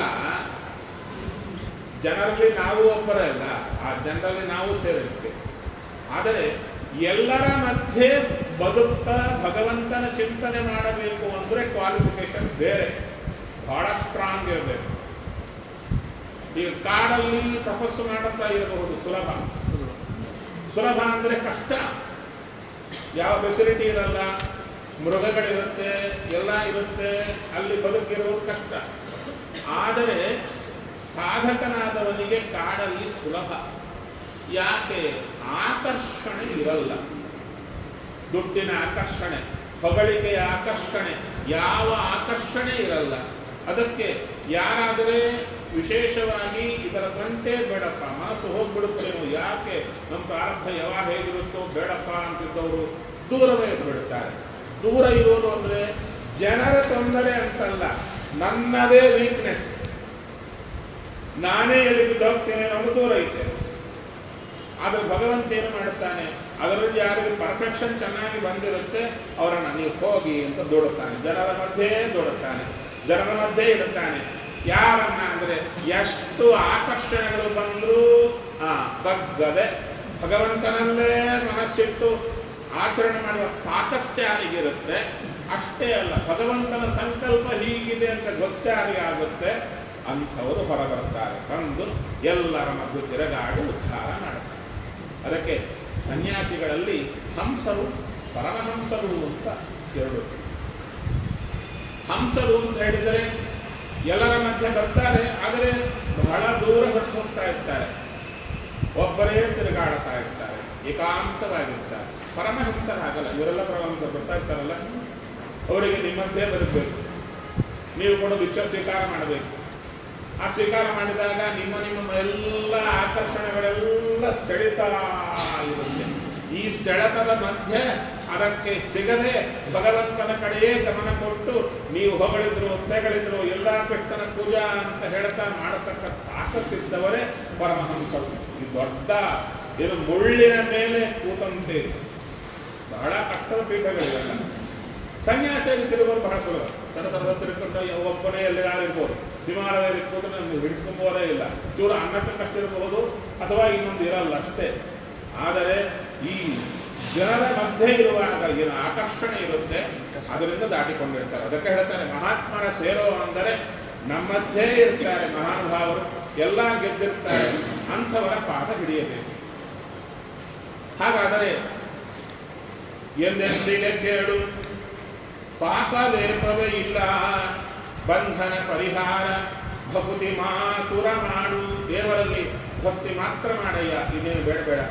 ಜನರಲ್ಲಿ ನಾವು ಒಬ್ಬರೇ ಅಲ್ಲ ಆ ಜನರಲ್ಲಿ ನಾವು ಸೇರಿರ್ತೇವೆ ಆದರೆ ಎಲ್ಲರ ಮಧ್ಯೆ ಬದುಕ್ತಾ ಭಗವಂತನ ಚಿಂತನೆ ಮಾಡಬೇಕು ಅಂದರೆ ಕ್ವಾಲಿಫಿಕೇಶನ್ ಬೇರೆ ಬಹಳ ಸ್ಟ್ರಾಂಗ್ ಇರಬೇಕು ಈಗ ಕಾಡಲ್ಲಿ ತಪಸ್ಸು ಮಾಡುತ್ತಾ ಇರಬಹುದು ಸುಲಭ ಸುಲಭ ಅಂದರೆ ಕಷ್ಟ ಯಾವ ಫೆಸಿಲಿಟಿ ಇರಲ್ಲ ಮೃಗಗಳಿರುತ್ತೆ ಎಲ್ಲ ಇರುತ್ತೆ ಅಲ್ಲಿ ಬದುಕಿರುವುದು ಕಷ್ಟ ಆದರೆ ಸಾಧಕನಾದವನಿಗೆ ಕಾಡಲ್ಲಿ ಸುಲಭ ಯಾಕೆ ಆಕರ್ಷಣೆ ಇರಲ್ಲ ದುಡ್ಡಿನ ಆಕರ್ಷಣೆ ಹೊಗಳಿಕೆಯ ಆಕರ್ಷಣೆ ಯಾವ ಆಕರ್ಷಣೆ ಇರಲ್ಲ ಅದಕ್ಕೆ ಯಾರಾದರೆ ವಿಶೇಷವಾಗಿ ಇದರ ಗಂಟೆ ಬೇಡಪ್ಪ ಮನಸ್ಸು ಹೋಗ್ಬಿಡುತ್ತೇನೋ ಯಾಕೆ ನಮ್ಮ ಪ್ರಾರಬ್ಧ ಯಾವಾಗ ಹೇಗಿರುತ್ತೋ ಬೇಡಪ್ಪ ಅಂತಿದ್ದವರು ದೂರವೇ ಬಿಡುತ್ತಾರೆ ದೂರ ಇರೋದು ಅಂದರೆ ಜನರ ತೊಂದರೆ ಅಂತಲ್ಲ ನನ್ನದೇ ವೀಕ್ನೆಸ್ ನಾನೇ ಎಲ್ಲಿ ಬಿದ್ದೋಗ್ತೇನೆ ಅನ್ನೋದು ದೂರ ಐತೆ ಆದರೆ ಭಗವಂತ ಏನು ಮಾಡುತ್ತಾನೆ ಅದರಲ್ಲಿ ಯಾರಿಗೆ ಪರ್ಫೆಕ್ಷನ್ ಚೆನ್ನಾಗಿ ಬಂದಿರುತ್ತೆ ಅವರನ್ನು ನೀವು ಹೋಗಿ ಅಂತ ದೂಡುತ್ತಾನೆ ಜನರ ಮಧ್ಯೆ ದೂಡುತ್ತಾನೆ ಜನರ ಮಧ್ಯೆ ಇಡುತ್ತಾನೆ ಯಾರನ್ನ ಅಂದರೆ ಎಷ್ಟು ಆಕರ್ಷಣೆಗಳು ಬಂದರೂ ಆ ಬಗ್ಗದೆ ಭಗವಂತನಲ್ಲೇ ಮನಸ್ಸಿಟ್ಟು ಆಚರಣೆ ಮಾಡುವ ತಾಕತ್ತೆ ಯಾರಿಗಿರುತ್ತೆ ಅಷ್ಟೇ ಅಲ್ಲ ಭಗವಂತನ ಸಂಕಲ್ಪ ಹೀಗಿದೆ ಅಂತ ಗೊತ್ತಾರಿ ಆಗುತ್ತೆ ಅಂಥವರು ಹೊರಬರ್ತಾರೆ ಬಂದು ಎಲ್ಲರ ಮಧ್ಯೆ ತಿರುಗಾಡಿ ಉದ್ಧಾರ ಮಾಡ್ತಾರೆ ಅದಕ್ಕೆ ಸನ್ಯಾಸಿಗಳಲ್ಲಿ ಹಂಸರು ಪರಮಹಂಸರು ಅಂತ ಎರಡು ಹಂಸರು ಅಂತ ಹೇಳಿದರೆ ಎಲ್ಲರ ಮಧ್ಯೆ ಬರ್ತಾರೆ ಆದರೆ ಬಹಳ ದೂರ ಹೊರಟು ಹೋಗ್ತಾ ಇರ್ತಾರೆ ಒಬ್ಬರೇ ತಿರುಗಾಡ್ತಾ ಇರ್ತಾರೆ ಏಕಾಂತವಾಗಿರ್ತಾರೆ ಪರಮಹಂಸರಾಗಲ್ಲ ಇವರೆಲ್ಲ ಪರಮಹಂಸರು ಬರ್ತಾ ಇರ್ತಾರಲ್ಲ ಅವರಿಗೆ ನಿಮ್ಮಂತೆ ಬರಬೇಕು ನೀವು ಕೂಡ ಭಿಕ್ಷ ಸ್ವೀಕಾರ ಮಾಡಬೇಕು ಆ ಸ್ವೀಕಾರ ಮಾಡಿದಾಗ ನಿಮ್ಮ ನಿಮ್ಮ ಎಲ್ಲ ಆಕರ್ಷಣೆಗಳೆಲ್ಲ ಸೆಳೆತಾ ಇರುತ್ತೆ ಈ ಸೆಳೆತದ ಮಧ್ಯೆ ಅದಕ್ಕೆ ಸಿಗದೆ ಭಗವಂತನ ಕಡೆಯೇ ಗಮನ ಕೊಟ್ಟು ನೀವು ಹೊಗಳಿದ್ರು ತೆಗಳಿದ್ರು ಎಲ್ಲ ಕೃಷ್ಣನ ಪೂಜಾ ಅಂತ ಹೇಳ್ತಾ ಮಾಡತಕ್ಕ ತಾಕತ್ತಿದ್ದವರೇ ಪರಮಹಂಸರು ಈ ದೊಡ್ಡ ಏನು ಮುಳ್ಳಿನ ಮೇಲೆ ಕೂತಂತೆ ಇದೆ. ಬಹಳ ಕಷ್ಟದ ಪೀಠಗಳಿವೆಲ್ಲ ಸನ್ಯಾಸಿಯಾಗಿ ತಿರುಗೋದು ಬಹಳ ಸುಲಭ ಸರಸರದ ತಿರುಗಿಕೊಂಡ ಒಬ್ಬನೇ ಎಲ್ಲಿಗಾರು ಇರ್ಬೋದು ಹಿಮಾಲಯದಲ್ಲಿ ಇರ್ಬೋದು ನಮ್ಗೆ ಹಿಡಿಸ್ಕೊಂಬೋದೇ ಇಲ್ಲ ಚೂರ ಅನ್ನಕ್ಕೆ ಕಷ್ಟ ಇರಬಹುದು ಅಥವಾ ಇನ್ನೊಂದು ಇರಲ್ಲ ಅಷ್ಟೇ ಆದರೆ ಈ ಜನರ ಮಧ್ಯೆ ಇರುವಾಗ ಏನು ಆಕರ್ಷಣೆ ಇರುತ್ತೆ ಅದರಿಂದ ದಾಟಿಕೊಂಡಿರ್ತಾರೆ ಅದಕ್ಕೆ ಹೇಳ್ತಾರೆ ಮಹಾತ್ಮರ ಸೇರೋ ಅಂದರೆ ನಮ್ಮ ಮಧ್ಯೆ ಇರ್ತಾರೆ ಮಹಾನುಭಾವರು ಎಲ್ಲ ಗೆದ್ದಿರ್ತಾರೆ ಅಂಥವರ ಪಾದ ಹಿಡಿಯಬೇಕು ಹಾಗಾದರೆ ಎಂದೆಂದಿಗೆ ಕೇಳು ಪಾಪಲೇಪವೇ ಇಲ್ಲ ಬಂಧನ ಪರಿಹಾರ ಭಕ್ತಿ ಮಾತುರ ಮಾಡು ದೇವರಲ್ಲಿ ಭಕ್ತಿ ಮಾತ್ರ ಮಾಡಯ್ಯ ಇನ್ನೇನು ಬೇಡ ಬೇಡ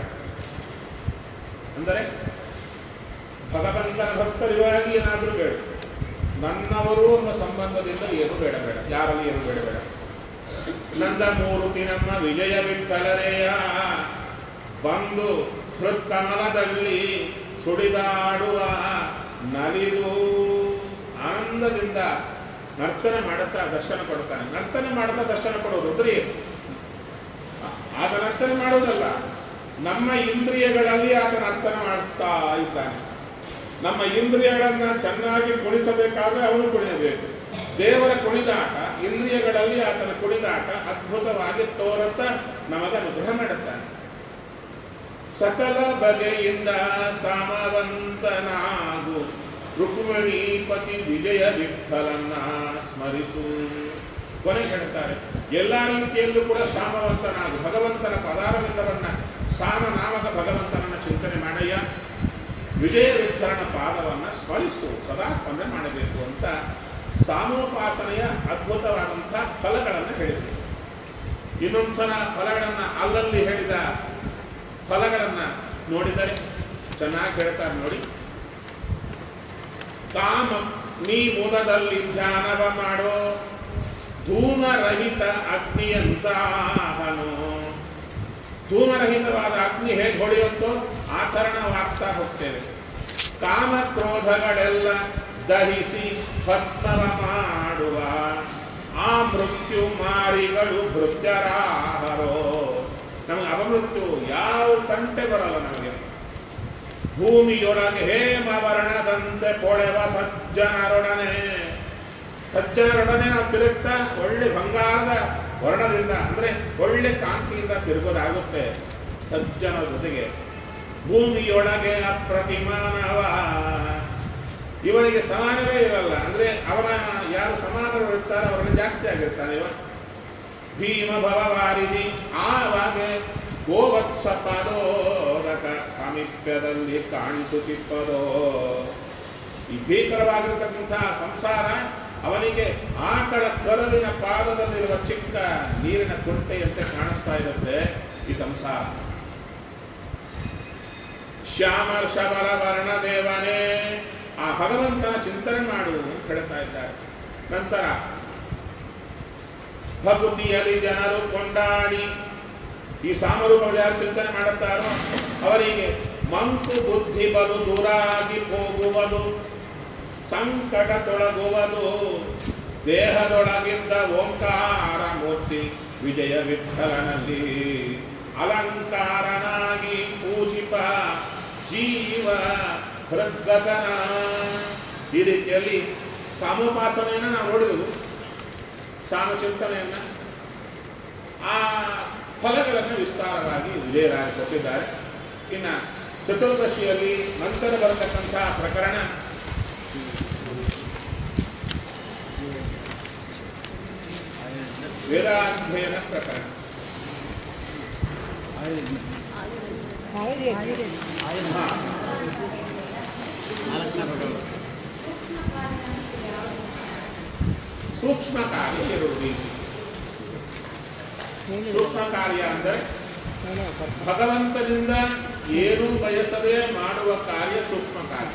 ಅಂದರೆ ಭಗವಂತನ ಭಕ್ತರಿಗಾಗಿ ಏನಾದರೂ ಬೇಡ ನನ್ನವರು ಅನ್ನೋ ಸಂಬಂಧದಿಂದ ಏನು ಬೇಡ ಬೇಡ ಯಾರಲ್ಲಿ ಏನು ಬೇಡ ಬೇಡ ನಂದ ಮೂರುತಿ ನಮ್ಮ ವಿಜಯ ವಿಠಲರೆಯ ಬಂದು ಹೃತ್ಕಮಲದಲ್ಲಿ ಸುಡಿದಾಡುವ ನಲಿದು ಆನಂದದಿಂದ ನರ್ತನೆ ಮಾಡುತ್ತಾ ದರ್ಶನ ಕೊಡ್ತಾನೆ ನರ್ತನೆ ಮಾಡುತ್ತಾ ದರ್ಶನ ಕೊಡೋದು ಅಂದ್ರೆ ಏನು? ಆತ ನರ್ತನೆ ಮಾಡೋದಲ್ಲ ನಮ್ಮ ಇಂದ್ರಿಯಗಳಲ್ಲಿ ಆತ ನರ್ತನ ಮಾಡಿಸ್ತಾ ಇದ್ದಾನೆ ನಮ್ಮ ಇಂದ್ರಿಯಗಳನ್ನ ಚೆನ್ನಾಗಿ ಕುಣಿಸಬೇಕಾದ್ರೆ ಅವನು ಕುಣಿಯಬೇಕು ದೇವರ ಕುಣಿದಾಟ ಇಂದ್ರಿಯಗಳಲ್ಲಿ ಆತನ ಕುಣಿದಾಟ ಅದ್ಭುತವಾಗಿ ತೋರುತ್ತಾ ನಮಗೆ ಅನುಗ್ರಹ ಮಾಡುತ್ತಾನೆ ಸಕಲ ಬಗೆಯಿಂದ ಸಾಮವಂತನಾಗು ರುಕ್ಮಿಣೀಪತಿ ವಿಜಯ ವಿಠಲನ್ನ ಸ್ಮರಿಸು ಕೊನೆ ಹೇಳ್ತಾರೆ ಎಲ್ಲ ರೀತಿಯಲ್ಲೂ ಕೂಡ ಸಾಮವಂತನಾಗು ಭಗವಂತನ ಪದಾರವಿಂದವನ್ನ ಸಾಮನಾಮಕ ಭಗವಂತನನ್ನ ಚಿಂತನೆ ಮಾಡಯ್ಯ ವಿಜಯ ವಿಠಲನ ಪಾದವನ್ನ ಸ್ಮರಿಸು ಸದಾ ಸ್ಮರಣೆ ಮಾಡಬೇಕು ಅಂತ ಸಾಮೋಪಾಸನೆಯ ಅದ್ಭುತವಾದಂತಹ ಫಲಗಳನ್ನು ಹೇಳಿದರು ಇನ್ನೊಂದ್ಸಲ ಫಲಗಳನ್ನು ಅಲ್ಲಲ್ಲಿ ಹೇಳಿದ ಫಲಗಳನ್ನು ನೋಡಿದರೆ ಚೆನ್ನಾಗಿ ಹೇಳ್ತಾರೆ ನೋಡಿ ಕಾಮ ನೀ ಮೂಲದಲ್ಲಿ ಧ್ಯಾನವ ಮಾಡೋ ಧೂಮರಹಿತ ಅಗ್ನಿಯಂತಾಹನು ಧೂಮರಹಿತವಾದ ಅಗ್ನಿ ಹೇಗೆ ಹೊಡೆಯುತ್ತೋ ಆ ಥರ ನಾವು ಆಗ್ತಾ ಹೋಗ್ತೇವೆ ಕಾಮ ಕ್ರೋಧಗಳೆಲ್ಲ ದಹಿಸಿ ಭಸ್ಮವ ಮಾಡುವ ಆ ಮೃತ್ಯು ಮಾರಿಗಳು ಭೃತ್ಯರಾಹರೋ ನಮಗೆ ಅಪಮೃತ್ಯು ಯಾವ ತಂಟೆ ಬರಲ್ಲ ನಮಗೆ ಭೂಮಿಯೊಳಗೆ ಹೇಮವರ್ಣದಂತೆ ಪೊಳೆವ ಸಜ್ಜನರೊಡನೆ ಸಜ್ಜನರೊಡನೆ ನಾವು ತಿರುಗ್ತಾ ಒಳ್ಳೆ ಬಂಗಾರದ ವರ್ಣದಿಂದ ಅಂದ್ರೆ ಒಳ್ಳೆ ಕಾಂತಿಯಿಂದ ತಿರುಗೋದಾಗುತ್ತೆ ಸಜ್ಜನರ ಜೊತೆಗೆ ಭೂಮಿಯೊಳಗೆ ಅಪ್ರತಿಮಾನವ ಇವನಿಗೆ ಸಮಾನವೇ ಇರಲ್ಲ ಅಂದ್ರೆ ಅವನ ಯಾರು ಸಮಾನರು ಇರ್ತಾರೆ ಅವರಲ್ಲಿ ಜಾಸ್ತಿ ಆಗಿರ್ತಾನೆ ಇವ ಭೀಮ ಭವವಾರಿಧಿ ಆವಾಗೆ ಗೋವತ್ಸ ಪದೋದಕ ಸಾಮೀಪ್ಯದಲ್ಲಿ ಕಾಣಿಸುತ್ತಿಪ್ಪದೋ ಈ ಭೀಕರವಾಗಿರತಕ್ಕಂತಹ ಸಂಸಾರ ಅವನಿಗೆ ಆಕಳ ಕರುವಿನ ಪಾದದಲ್ಲಿರುವ ಚಿಕ್ಕ ನೀರಿನ ಕುಂಟೆಯಂತೆ ಕಾಣಿಸ್ತಾ ಇರುತ್ತೆ ಈ ಸಂಸಾರ ಶ್ಯಾಮ ಶಬರ ವರ್ಣ ದೇವನೇ ಆ ಭಗವಂತನ ಚಿಂತನೆ ಮಾಡು ಅಂತ ಹೇಳ್ತಾ ಇದ್ದಾರೆ ನಂತರ ಭಕ್ತಿಯಲ್ಲಿ ಜನರು ಕೊಂಡಾಡಿ ಈ ಸಾಮರೂಪಗಳು ಯಾರು ಚಿಂತನೆ ಮಾಡುತ್ತಾರೋ ಅವರಿಗೆ ಮಂಕು ಬುದ್ಧಿ ಬಲು ದೂರಾಗಿ ಹೋಗುವುದು ಸಂಕಟ ತೊಳಗುವುದು ದೇಹದೊಳಗಿದ್ದ ಓಂಕಾರ ಮೂರ್ತಿ ವಿಜಯ ವಿಠಲನಲ್ಲಿ ಅಲಂಕಾರನಾಗಿ ಪೂಜಿಪ ಜೀವ ಹೃದ್ಗತನ ಈ ರೀತಿಯಲ್ಲಿ ಸಾಮೋಪಾಸನೆಯನ್ನು ನಾವು ನೋಡಿದೆವು ಸಾಮಚಿಂತನೆಯನ್ನು ಆ ಫಲಗಳನ್ನು ವಿಸ್ತಾರವಾಗಿ ವಿಜಯರಾಯ ಕೊಟ್ಟಿದ್ದಾರೆ ಇನ್ನ ಚತುರ್ದಶಿಯಲ್ಲಿ ನಂತರ ಬರತಕ್ಕಂತಹ ಪ್ರಕರಣ ವೇದಾಧ್ಯಯನ ಪ್ರಕರಣ ಆಯುರ್ವೇದ ಹಾ. ಸೂಕ್ಷ್ಮ ಕಾರ್ಯ ಎರಡು ರೀತಿ ಹೇಳಿ ಸೂಕ್ಷ್ಮ ಕಾರ್ಯ ಅಂದರೆ ಹೇಳಿ ಬರ್ತೀನಿ ಭಗವಂತನಿಂದ ಏನು ಬಯಸದೆ ಮಾಡುವ ಕಾರ್ಯ ಸೂಕ್ಷ್ಮ ಕಾರ್ಯ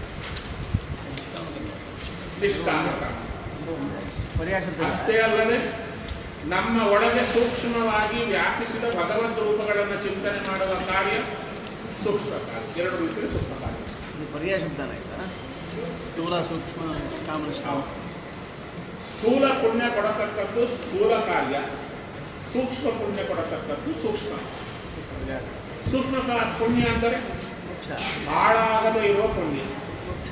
ನಿಷ್ಕಾಮ ಕರ್ಮ. ಪರ್ಯಾಯ ಅಷ್ಟೇ ಅಲ್ಲದೆ ನಮ್ಮ ಒಳಗೆ ಸೂಕ್ಷ್ಮವಾಗಿ ವ್ಯಾಪಿಸಿದ ಭಗವದ್ ರೂಪಗಳನ್ನು ಚಿಂತನೆ ಮಾಡುವ ಕಾರ್ಯ ಸೂಕ್ಷ್ಮ ಕಾರ್ಯ ಎರಡು ರೀತಿಯ ಸೂಕ್ಷ್ಮ ಕಾರ್ಯ ಇದು ಪರ್ಯಾಯ ಶಬ್ದನ ಆಯ್ತಾ ಸ್ಥೂಲ ಸೂಕ್ಷ್ಮ ಕಾಮನ ಸ್ಥೂಲ ಪುಣ್ಯ ಕೊಡತಕ್ಕದ್ದು ಸ್ಥೂಲ ಕಾರ್ಯ ಸೂಕ್ಷ್ಮ ಪುಣ್ಯ ಕೊಡತಕ್ಕದ್ದು ಸೂಕ್ಷ್ಮ ಸೂಕ್ಷ್ಮ ಕಾ- ಪುಣ್ಯ ಅಂದರೆ ಮೋಕ್ಷ ಹಾಳಾಗದೇ ಇರುವ ಪುಣ್ಯ ಮೋಕ್ಷ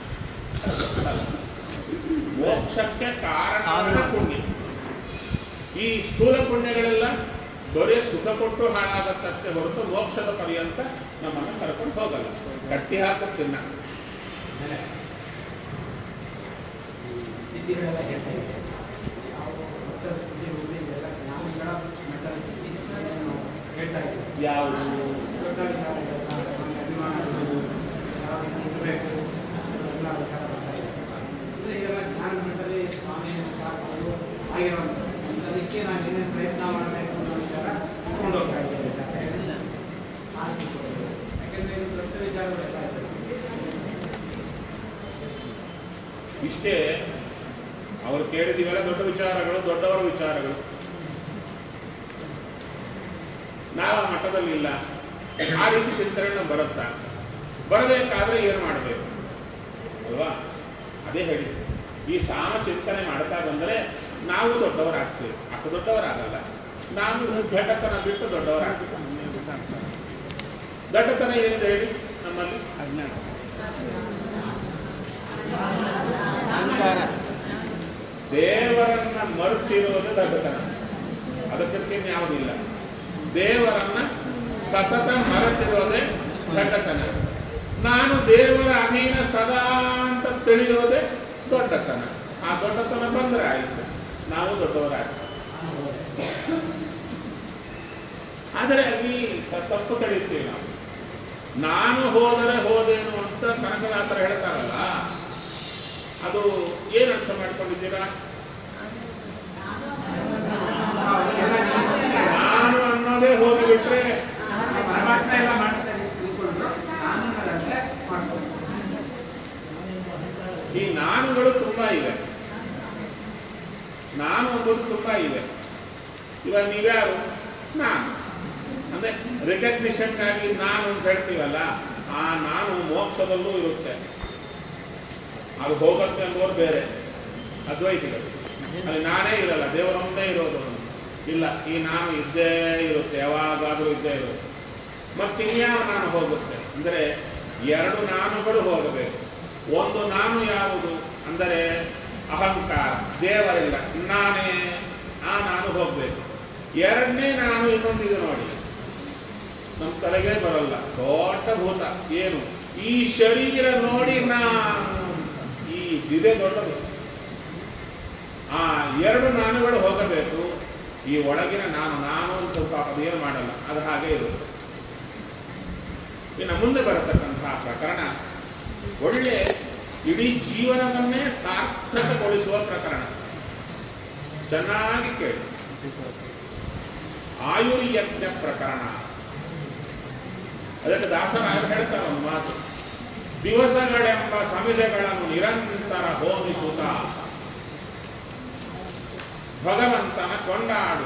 ಮೋಕ್ಷಕ್ಕೆ ಕಾರಣ ಸಾಧನ. ಪುಣ್ಯ ಈ ಸ್ಥೂಲ ಪುಣ್ಯಗಳೆಲ್ಲ ಬರೀ ಸುಖ ಕೊಟ್ಟು ಹಾಳಾಗತ್ತಷ್ಟೇ ಹೊರತು ಮೋಕ್ಷದ ಪರ್ಯಂತ ನಮ್ಮನ್ನು ಕರ್ಕೊಂಡು ಹೋಗಲ್ಲ ಕಟ್ಟಿ ಹಾಕುತ್ತಿನ್ನ ಸ್ಥಿತಿಗಳೆಲ್ಲ ಹೇಳ್ತಾ ಇದೆ ಯಾವ ಭಕ್ತರ ಸ್ಥಿತಿ ಹೋಗಿ ಎಲ್ಲ ಜ್ಞಾನಿಗಳ ಮಟ್ಟದ ಸ್ಥಿತಿ ನಾವು ಹೇಳ್ತಾ ಇದ್ದೀವಿ ಯಾವುದು ದೊಡ್ಡ ವಿಚಾರ ಇದೆ, ನಮಗೆ ಅಭಿಮಾನ ಇರ್ಬೋದು, ಯಾವ ರೀತಿ ಇರಬೇಕು ಎಲ್ಲ ವಿಚಾರ ಬರ್ತಾ ಇದೆ ಇದು ಇದೆಲ್ಲ ಜ್ಞಾನ ಮಟ್ಟದಲ್ಲಿ ಸ್ವಾಮಿ ವಿಚಾರಗಳು ಆಗಿರುವಂಥದ್ದು ಅದಕ್ಕೆ ನಾವು ಏನೇನು ಪ್ರಯತ್ನ ಮಾಡಬೇಕು ಅನ್ನೋ ವಿಚಾರ ತಗೊಂಡು ಹೋಗ್ತಾ ಇದ್ದೀವಿ ವಿಚಾರ ಹೇಳಿಲ್ಲ ಯಾಕೆಂದರೆ ಇದು ದೊಡ್ಡ ವಿಚಾರಗಳೆಲ್ಲ ಇದೆ ಇಷ್ಟೇ ಅವರು ಕೇಳಿದಿವೆಲ್ಲ ದೊಡ್ಡ ವಿಚಾರಗಳು ದೊಡ್ಡವರ ವಿಚಾರಗಳು ನಾವು ಆ ಮಟ್ಟದಲ್ಲಿ ಇಲ್ಲ ಆ ರೀತಿ ಚಿಂತನೆ ನಮ್ಗೆ ಬರುತ್ತಾ ಬರಬೇಕಾದ್ರೆ ಏನು ಮಾಡಬೇಕು ಅಲ್ವಾ ಅದೇ ಹೇಳಿ ಈ ಸಾಮ ಚಿಂತನೆ ಮಾಡ್ತಾ ಬಂದರೆ ನಾವು ದೊಡ್ಡವರಾಗ್ತೀವಿ ಅಷ್ಟು ದೊಡ್ಡವರಾಗಲ್ಲ ನಾವು ಘಟಕನ ಬಿಟ್ಟು ದೊಡ್ಡವರಾಗ್ತೀವಿ ದಡ್ಡತನ ಏನಿದೆ ಹೇಳಿ ನಮ್ಮಲ್ಲಿ ಅಜ್ಞಾನ ಅಹಂಕಾರ ದೇವರನ್ನ ಮರುತಿರೋದು ದಡ್ಡತನ ಅದಕ್ಕೆ ಯಾವುದಿಲ್ಲ ದೇವರನ್ನ ಸತತ ಮರೆತಿರೋದೇ ದಡ್ಡತನ ನಾನು ದೇವರ ಅಮೀನ ಸದಾ ಅಂತ ತಿಳಿಯೋದೇ ದೊಡ್ಡತನ ಆ ದೊಡ್ಡತನ ಬಂದ್ರೆ ಆಯ್ತು ನಾವು ದೊಡ್ಡವರಾಗ್ತೀವಿ ಆದರೆ ಅಲ್ಲಿ ಸ- ತಪ್ಪು ತಿಳಿಯುತ್ತೀವಿ ನಾವು ನಾನು ಹೋದರೆ ಹೋದೇನು ಅಂತ ಕನಕದಾಸರು ಹೇಳ್ತಾರಲ್ಲ ಅದು ಏನು ಅರ್ಥ ಮಾಡ್ಕೊಂಡಿದ್ದೀರಾ ನಾನು ಅನ್ನೋದೇ ಹೋಗಿಬಿಟ್ರೆ ಪರಮಾತ್ಮ ಎಲ್ಲ ಮಾಡಿಸ್ತಾರೆ ತಿಳ್ಕೊಂಡು ನಾನು ಅನ್ನೋದಂದ್ರೆ ಮಾಡ್ಕೊಂಡು ಈ ನಾನುಗಳು ತುಂಬಾ ಇವೆ ನಾನು ಅನ್ನೋದು ತುಂಬಾ ಇವೆ ಇವಾಗ ನೀವ್ಯಾರು ನಾನು ಅಂದ್ರೆ ರೆಕಗ್ನಿಷನ್ಗಾಗಿ ನಾನು ಅಂತ ಹೇಳ್ತೀವಲ್ಲ ಆ ನಾನು ಮೋಕ್ಷದಲ್ಲೂ ಇರುತ್ತೆ ಅದು ಹೋಗುತ್ತೆ ಅನ್ನೋರು ಬೇರೆ ಅದ್ವೈತಿಗಳು ಅಲ್ಲಿ ನಾನೇ ಇರಲ್ಲ ದೇವರೊಂದೇ ಇರೋದು ಇಲ್ಲ ಈ ನಾನು ಇದ್ದೇ ಇರುತ್ತೆ ಯಾವಾಗಾದರೂ ಇದ್ದೇ ಇರುತ್ತೆ ಮತ್ತೆ ಇನ್ಯಾವ ನಾನು ಹೋಗುತ್ತೆ ಅಂದರೆ ಎರಡು ನಾನುಗಳು ಹೋಗಬೇಕು ಒಂದು ನಾನು ಯಾವುದು ಅಂದರೆ ಅಹಂಕಾರ ದೇವರಿಲ್ಲ ನಾನೇ ಆ ನಾನು ಹೋಗಬೇಕು ಎರಡನೇ ನಾನು ಇನ್ನೊಂದಿದೆ ನೋಡಿ ನಮ್ಮ ತಲೆಗೆ ಬರಲ್ಲ ದೊಡ್ಡ ಭೂತ ಏನು ಈ ಶರೀರ ನೋಡಿ ನಾನು ಈ ಇದೇ ದೊಡ್ಡದು ಆ ಎರಡು ನಾನುಗಳು ಹೋಗಬೇಕು ಈ ಒಳಗಿನ ನಾನು ನಾನು ಅಂತ ಪಾಪ ಅದೇನು ಮಾಡಲ್ಲ ಅದು ಹಾಗೆ ಇರುತ್ತೆ ಇನ್ನು ಮುಂದೆ ಬರತಕ್ಕಂತಹ ಪ್ರಕರಣ ಒಳ್ಳೆ ಇಡೀ ಜೀವನವನ್ನೇ ಸಾರ್ಥಕಗೊಳಿಸುವ ಪ್ರಕರಣ ಚೆನ್ನಾಗಿ ಕೇಳಿ ಆಯುರ್ಯಜ್ಞ ಪ್ರಕರಣ ಅದಕ್ಕೆ ದಾಸರಾಯರು ಹೇಳ್ತಾರೆ ಒಂದು ಮಾತು ದಿವಸಗಳೆಂಬ ಸಮಿಜಗಳನ್ನು ನಿರಂತರ ಹೋಮಿಸುತ್ತ ಭಗವಂತನ ಕೊಂಡಾಡು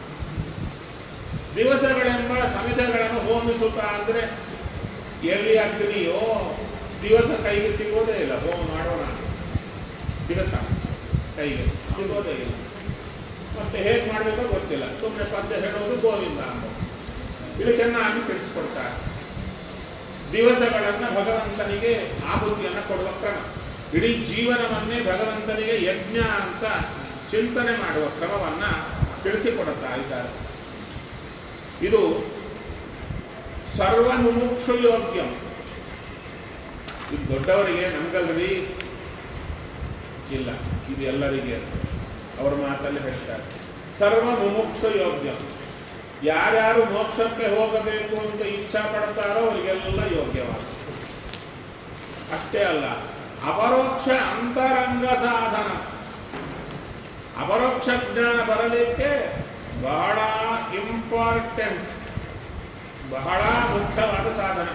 ದಿವಸಗಳೆಂಬ ಸಮಿಜಗಳನ್ನು ಹೋಮಿಸುತ್ತಾ ಅಂದ್ರೆ ಎಲ್ಲಿ ಅಗ್ನಿಯೋ ದಿವಸ ಕೈಗೆ ಸಿಗೋದೇ ಇಲ್ಲ ಹೋಮ ಮಾಡೋಣ ಸಿಗುತ್ತಾ ಕೈಗೆ ಸಿಗೋದೇ ಇಲ್ಲ ಮತ್ತೆ ಹೇಗೆ ಮಾಡಬೇಕೋ ಗೊತ್ತಿಲ್ಲ ಸುಮ್ಮನೆ ಪದ್ಯ ಹೇಳೋದು ಗೋವಿಂದ ಅಂತ ಇದು ಚೆನ್ನಾಗಿ ತಿಳಿಸ್ಕೊಡ್ತಾರೆ ದಿವಸಗಳನ್ನ ಭಗವಂತನಿಗೆ ಆಹುತಿಯನ್ನು ಕೊಡುವ ಕ್ರಮ ಇಡೀ ಜೀವನವನ್ನೇ ಭಗವಂತನಿಗೆ ಯಜ್ಞ ಅಂತ ಚಿಂತನೆ ಮಾಡುವ ಕ್ರಮವನ್ನ ತಿಳಿಸಿಕೊಡುತ್ತಾ ಇದ್ದಾರೆ ಇದು ಸರ್ವ ಮುಮುಕ್ಷು ಯೋಗ್ಯಂ ಇದು ದೊಡ್ಡವರಿಗೆ ನಮ್ಗಲ್ರಿ ಇಲ್ಲ ಇದು ಎಲ್ಲರಿಗೆ ಅಂತ ಅವರ ಮಾತಲ್ಲಿ ಹೇಳ್ತಾರೆ ಸರ್ವ ಮುಮುಕ್ಷು ಯೋಗ್ಯಂ ಯಾರ್ಯಾರು ಮೋಕ್ಷಕ್ಕೆ ಹೋಗಬೇಕು ಅಂತ ಇಚ್ಛಾ ಪಡ್ತಾರೋ ಅವರಿಗೆಲ್ಲ ಯೋಗ್ಯವಾದ ಅಷ್ಟೇ ಅಲ್ಲ ಅಪರೋಕ್ಷ ಅಂತರಂಗ ಸಾಧನ ಅಪರೋಕ್ಷ ಜ್ಞಾನ ಬರಲಿಕ್ಕೆ ಬಹಳ ಇಂಪಾರ್ಟೆಂಟ್ ಬಹಳ ಮುಖ್ಯವಾದ ಸಾಧನ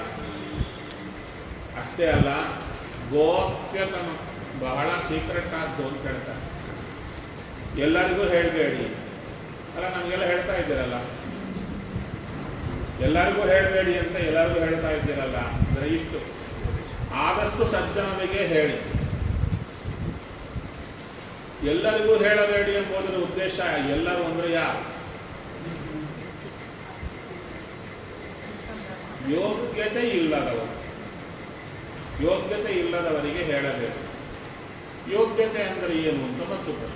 ಅಷ್ಟೇ ಅಲ್ಲ ಗೋಪ್ಯತಮ ಬಹಳ ಸೀಕ್ರೆಟ್ ಆದ್ದು ಅಂತ ಹೇಳ್ತಾರೆ ಎಲ್ಲರಿಗೂ ಹೇಳಬೇಡಿ ಅಲ್ಲ ನಮಗೆಲ್ಲ ಹೇಳ್ತಾ ಇದ್ದೀರಲ್ಲ ಎಲ್ಲರಿಗೂ ಹೇಳಬೇಡಿ ಅಂತ ಎಲ್ಲರಿಗೂ ಹೇಳ್ತಾ ಇದ್ದೀರಲ್ಲ ಅಂದರೆ ಇಷ್ಟು ಆದಷ್ಟು ಸಜ್ಜನರಿಗೆ ಹೇಳಿ ಎಲ್ಲರಿಗೂ ಹೇಳಬೇಡಿ ಎಂಬುದರ ಉದ್ದೇಶ ಎಲ್ಲರೂ ಅಂದ್ರೆ ಯಾರು ಯೋಗ್ಯತೆ ಇಲ್ಲದವರು ಯೋಗ್ಯತೆ ಇಲ್ಲದವರಿಗೆ ಹೇಳಬೇಕು ಯೋಗ್ಯತೆ ಅಂದರೆ ಏನು ಅಂತ ಮತ್ತು ಪ್ರಶ್ನೆ.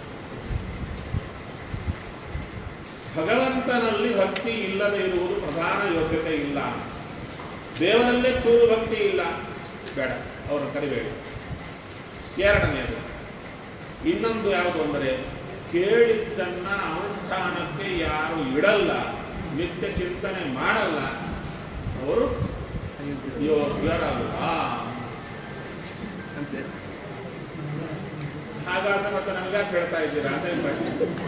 ಭಗವಂತನಲ್ಲಿ ಭಕ್ತಿ ಇಲ್ಲದೆ ಇರುವುದು ಪ್ರಧಾನ ಯೋಗ್ಯತೆ ಇಲ್ಲ ದೇವರಲ್ಲೇ ಚೂರು ಭಕ್ತಿ ಇಲ್ಲ ಬೇಡ ಅವರನ್ನು ಕರಿಬೇಡಿ ಎರಡನೆಯದು ಇನ್ನೊಂದು ಯಾವುದು ಅಂದರೆ ಕೇಳಿದ್ದನ್ನ ಅನುಷ್ಠಾನಕ್ಕೆ ಯಾರು ಇಡಲ್ಲ ನಿತ್ಯ ಚಿಂತನೆ ಮಾಡಲ್ಲ ಅವರು ಯೋಗ್ಯರಲ್ಲ ಅಂತೆ ಹಾಗಾದ್ರೆ ಮತ್ತೆ ನಮ್ಗ್ಯಾಕೆ ಹೇಳ್ತಾ ಇದ್ದೀರಾ ಅಂತ ನಿಮ್ ಪ್ರಶ್ನೆ.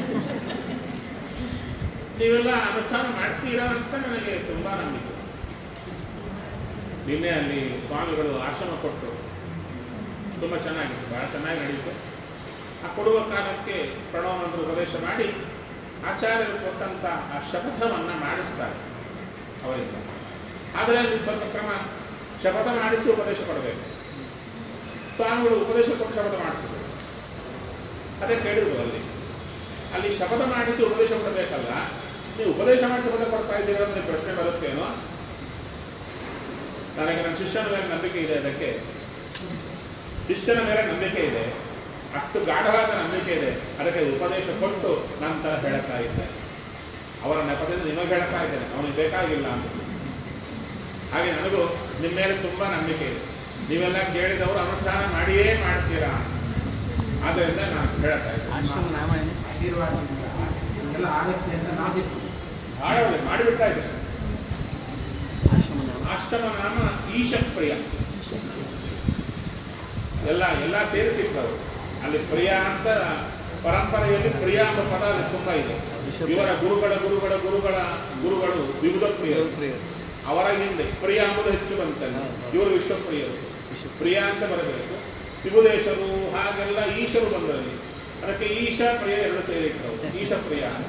ನೀವೆಲ್ಲ ಅನುಷ್ಠಾನ ಮಾಡ್ತೀರಾ ಅಂತ ನನಗೆ ತುಂಬಾ ನಂಬಿಕೆ ನಿನ್ನೆ ಅಲ್ಲಿ ಸ್ವಾಮಿಗಳು ಆಶ್ರಮ ಕೊಟ್ಟರು ತುಂಬ ಚೆನ್ನಾಗಿತ್ತು ಬಹಳ ಚೆನ್ನಾಗಿ ನಡೀತು ಆ ಕೊಡುವ ಕಾಲಕ್ಕೆ ಪ್ರಣವನಂದರು ಉಪದೇಶ ಮಾಡಿ ಆಚಾರ್ಯರು ಕೊಟ್ಟಂತ ಆ ಶಪಥವನ್ನ ಮಾಡಿಸ್ತಾರೆ ಅವರಿಂದ ಆದರೆ ಅಲ್ಲಿ ಸ್ವಲ್ಪ ಕ್ರಮ ಶಪಥ ಮಾಡಿಸಿ ಉಪದೇಶ ಕೊಡಬೇಕು ಸ್ವಾಮಿಗಳು ಉಪದೇಶ ಕೊಟ್ಟು ಶಪಥ ಮಾಡಿಸಿದ್ರು ಅದೇ ಕೇಳಿದ್ರು ಅಲ್ಲಿ ಅಲ್ಲಿ ಶಪಥ ಮಾಡಿಸಿ ಉಪದೇಶ ಕೊಡಬೇಕಲ್ಲ ನೀವು ಉಪದೇಶ ಮಾಡಿ ಶಪಥ ಕೊಡ್ತಾ ಇದ್ದೀರಾ ಅಂತ ಪ್ರಶ್ನೆ ಬರುತ್ತೇನೋ ನನಗೆ ನನ್ನ ಶಿಷ್ಯನ ಮೇಲೆ ನಂಬಿಕೆ ಇದೆ ಅದಕ್ಕೆ ಶಿಷ್ಯನ ಮೇಲೆ ನಂಬಿಕೆ ಇದೆ ಅಷ್ಟು ಗಾಢವಾದ ನಂಬಿಕೆ ಇದೆ ಅದಕ್ಕೆ ಉಪದೇಶ ಕೊಟ್ಟು ನಂತರ ಹೇಳ್ತಾ ಇದ್ದೆ ಅವರ ನೆಪದಿಂದ ನಿಮಗೆ ಹೇಳ್ತಾ ಇದ್ದೇನೆ ಅವನಿಗೆ ಬೇಕಾಗಿಲ್ಲ ಅಂತ ಹಾಗೆ ನನಗೂ ನಿಮ್ಮ ಮೇಲೆ ತುಂಬಾ ನಂಬಿಕೆ ಇದೆ ನೀವೆಲ್ಲ ಕೇಳಿದವರು ಅನುಷ್ಠಾನ ಮಾಡಿಯೇ ಮಾಡ್ತೀರಾ ಆದ್ದರಿಂದ ನಾನು ಹೇಳ್ತಾ ಇದ್ದೆ ಆಶ್ರಮ ರಾಮಾಯಣ ಆಶೀರ್ವಾದದಿಂದ ಎಲ್ಲ ಆಗುತ್ತೆ ಅಂತ ನಾವಿತ್ತು ಬಹಳ ಒಳ್ಳೆ ಮಾಡಿಬಿಡ್ತಾ ಇದ್ದೇನೆ ಆಶ್ರಮ ನಾಮ ಆಶ್ರಮ ನಾಮ ಈಶಪ್ರಿಯ ಎಲ್ಲ ಎಲ್ಲ ಸೇರಿಸಿಟ್ಟರು ಅಲ್ಲಿ ಪ್ರಿಯ ಅಂತ ಪರಂಪರೆಯಲ್ಲಿ ಪ್ರಿಯ ಎಂಬ ಪದ ಅಲ್ಲಿ ತುಂಬ ಇದೆ ಇವರ ಗುರುಗಳ ಗುರುಗಳ ಗುರುಗಳ ಗುರುಗಳು ವಿವಿಧ ಪ್ರಿಯರು ಪ್ರಿಯರು ಅವರ ಹಿಂದೆ ಪ್ರಿಯ ಎಂಬುದು ಹೆಚ್ಚು ಬಂತಲ್ಲ ಇವರು ವಿಶ್ವಪ್ರಿಯರು ಪ್ರಿಯ ಅಂತ ಬರಬೇಕು ವಿಭುದೇಶರು ಹಾಗೆಲ್ಲ ಈಶರು ಬಂದರಲ್ಲಿ ಅದಕ್ಕೆ ಈಶ ಪ್ರಿಯ ಎರಡು ಸೇರಿಟ್ಟರು ಈಶ ಪ್ರಿಯ ಅಂತ.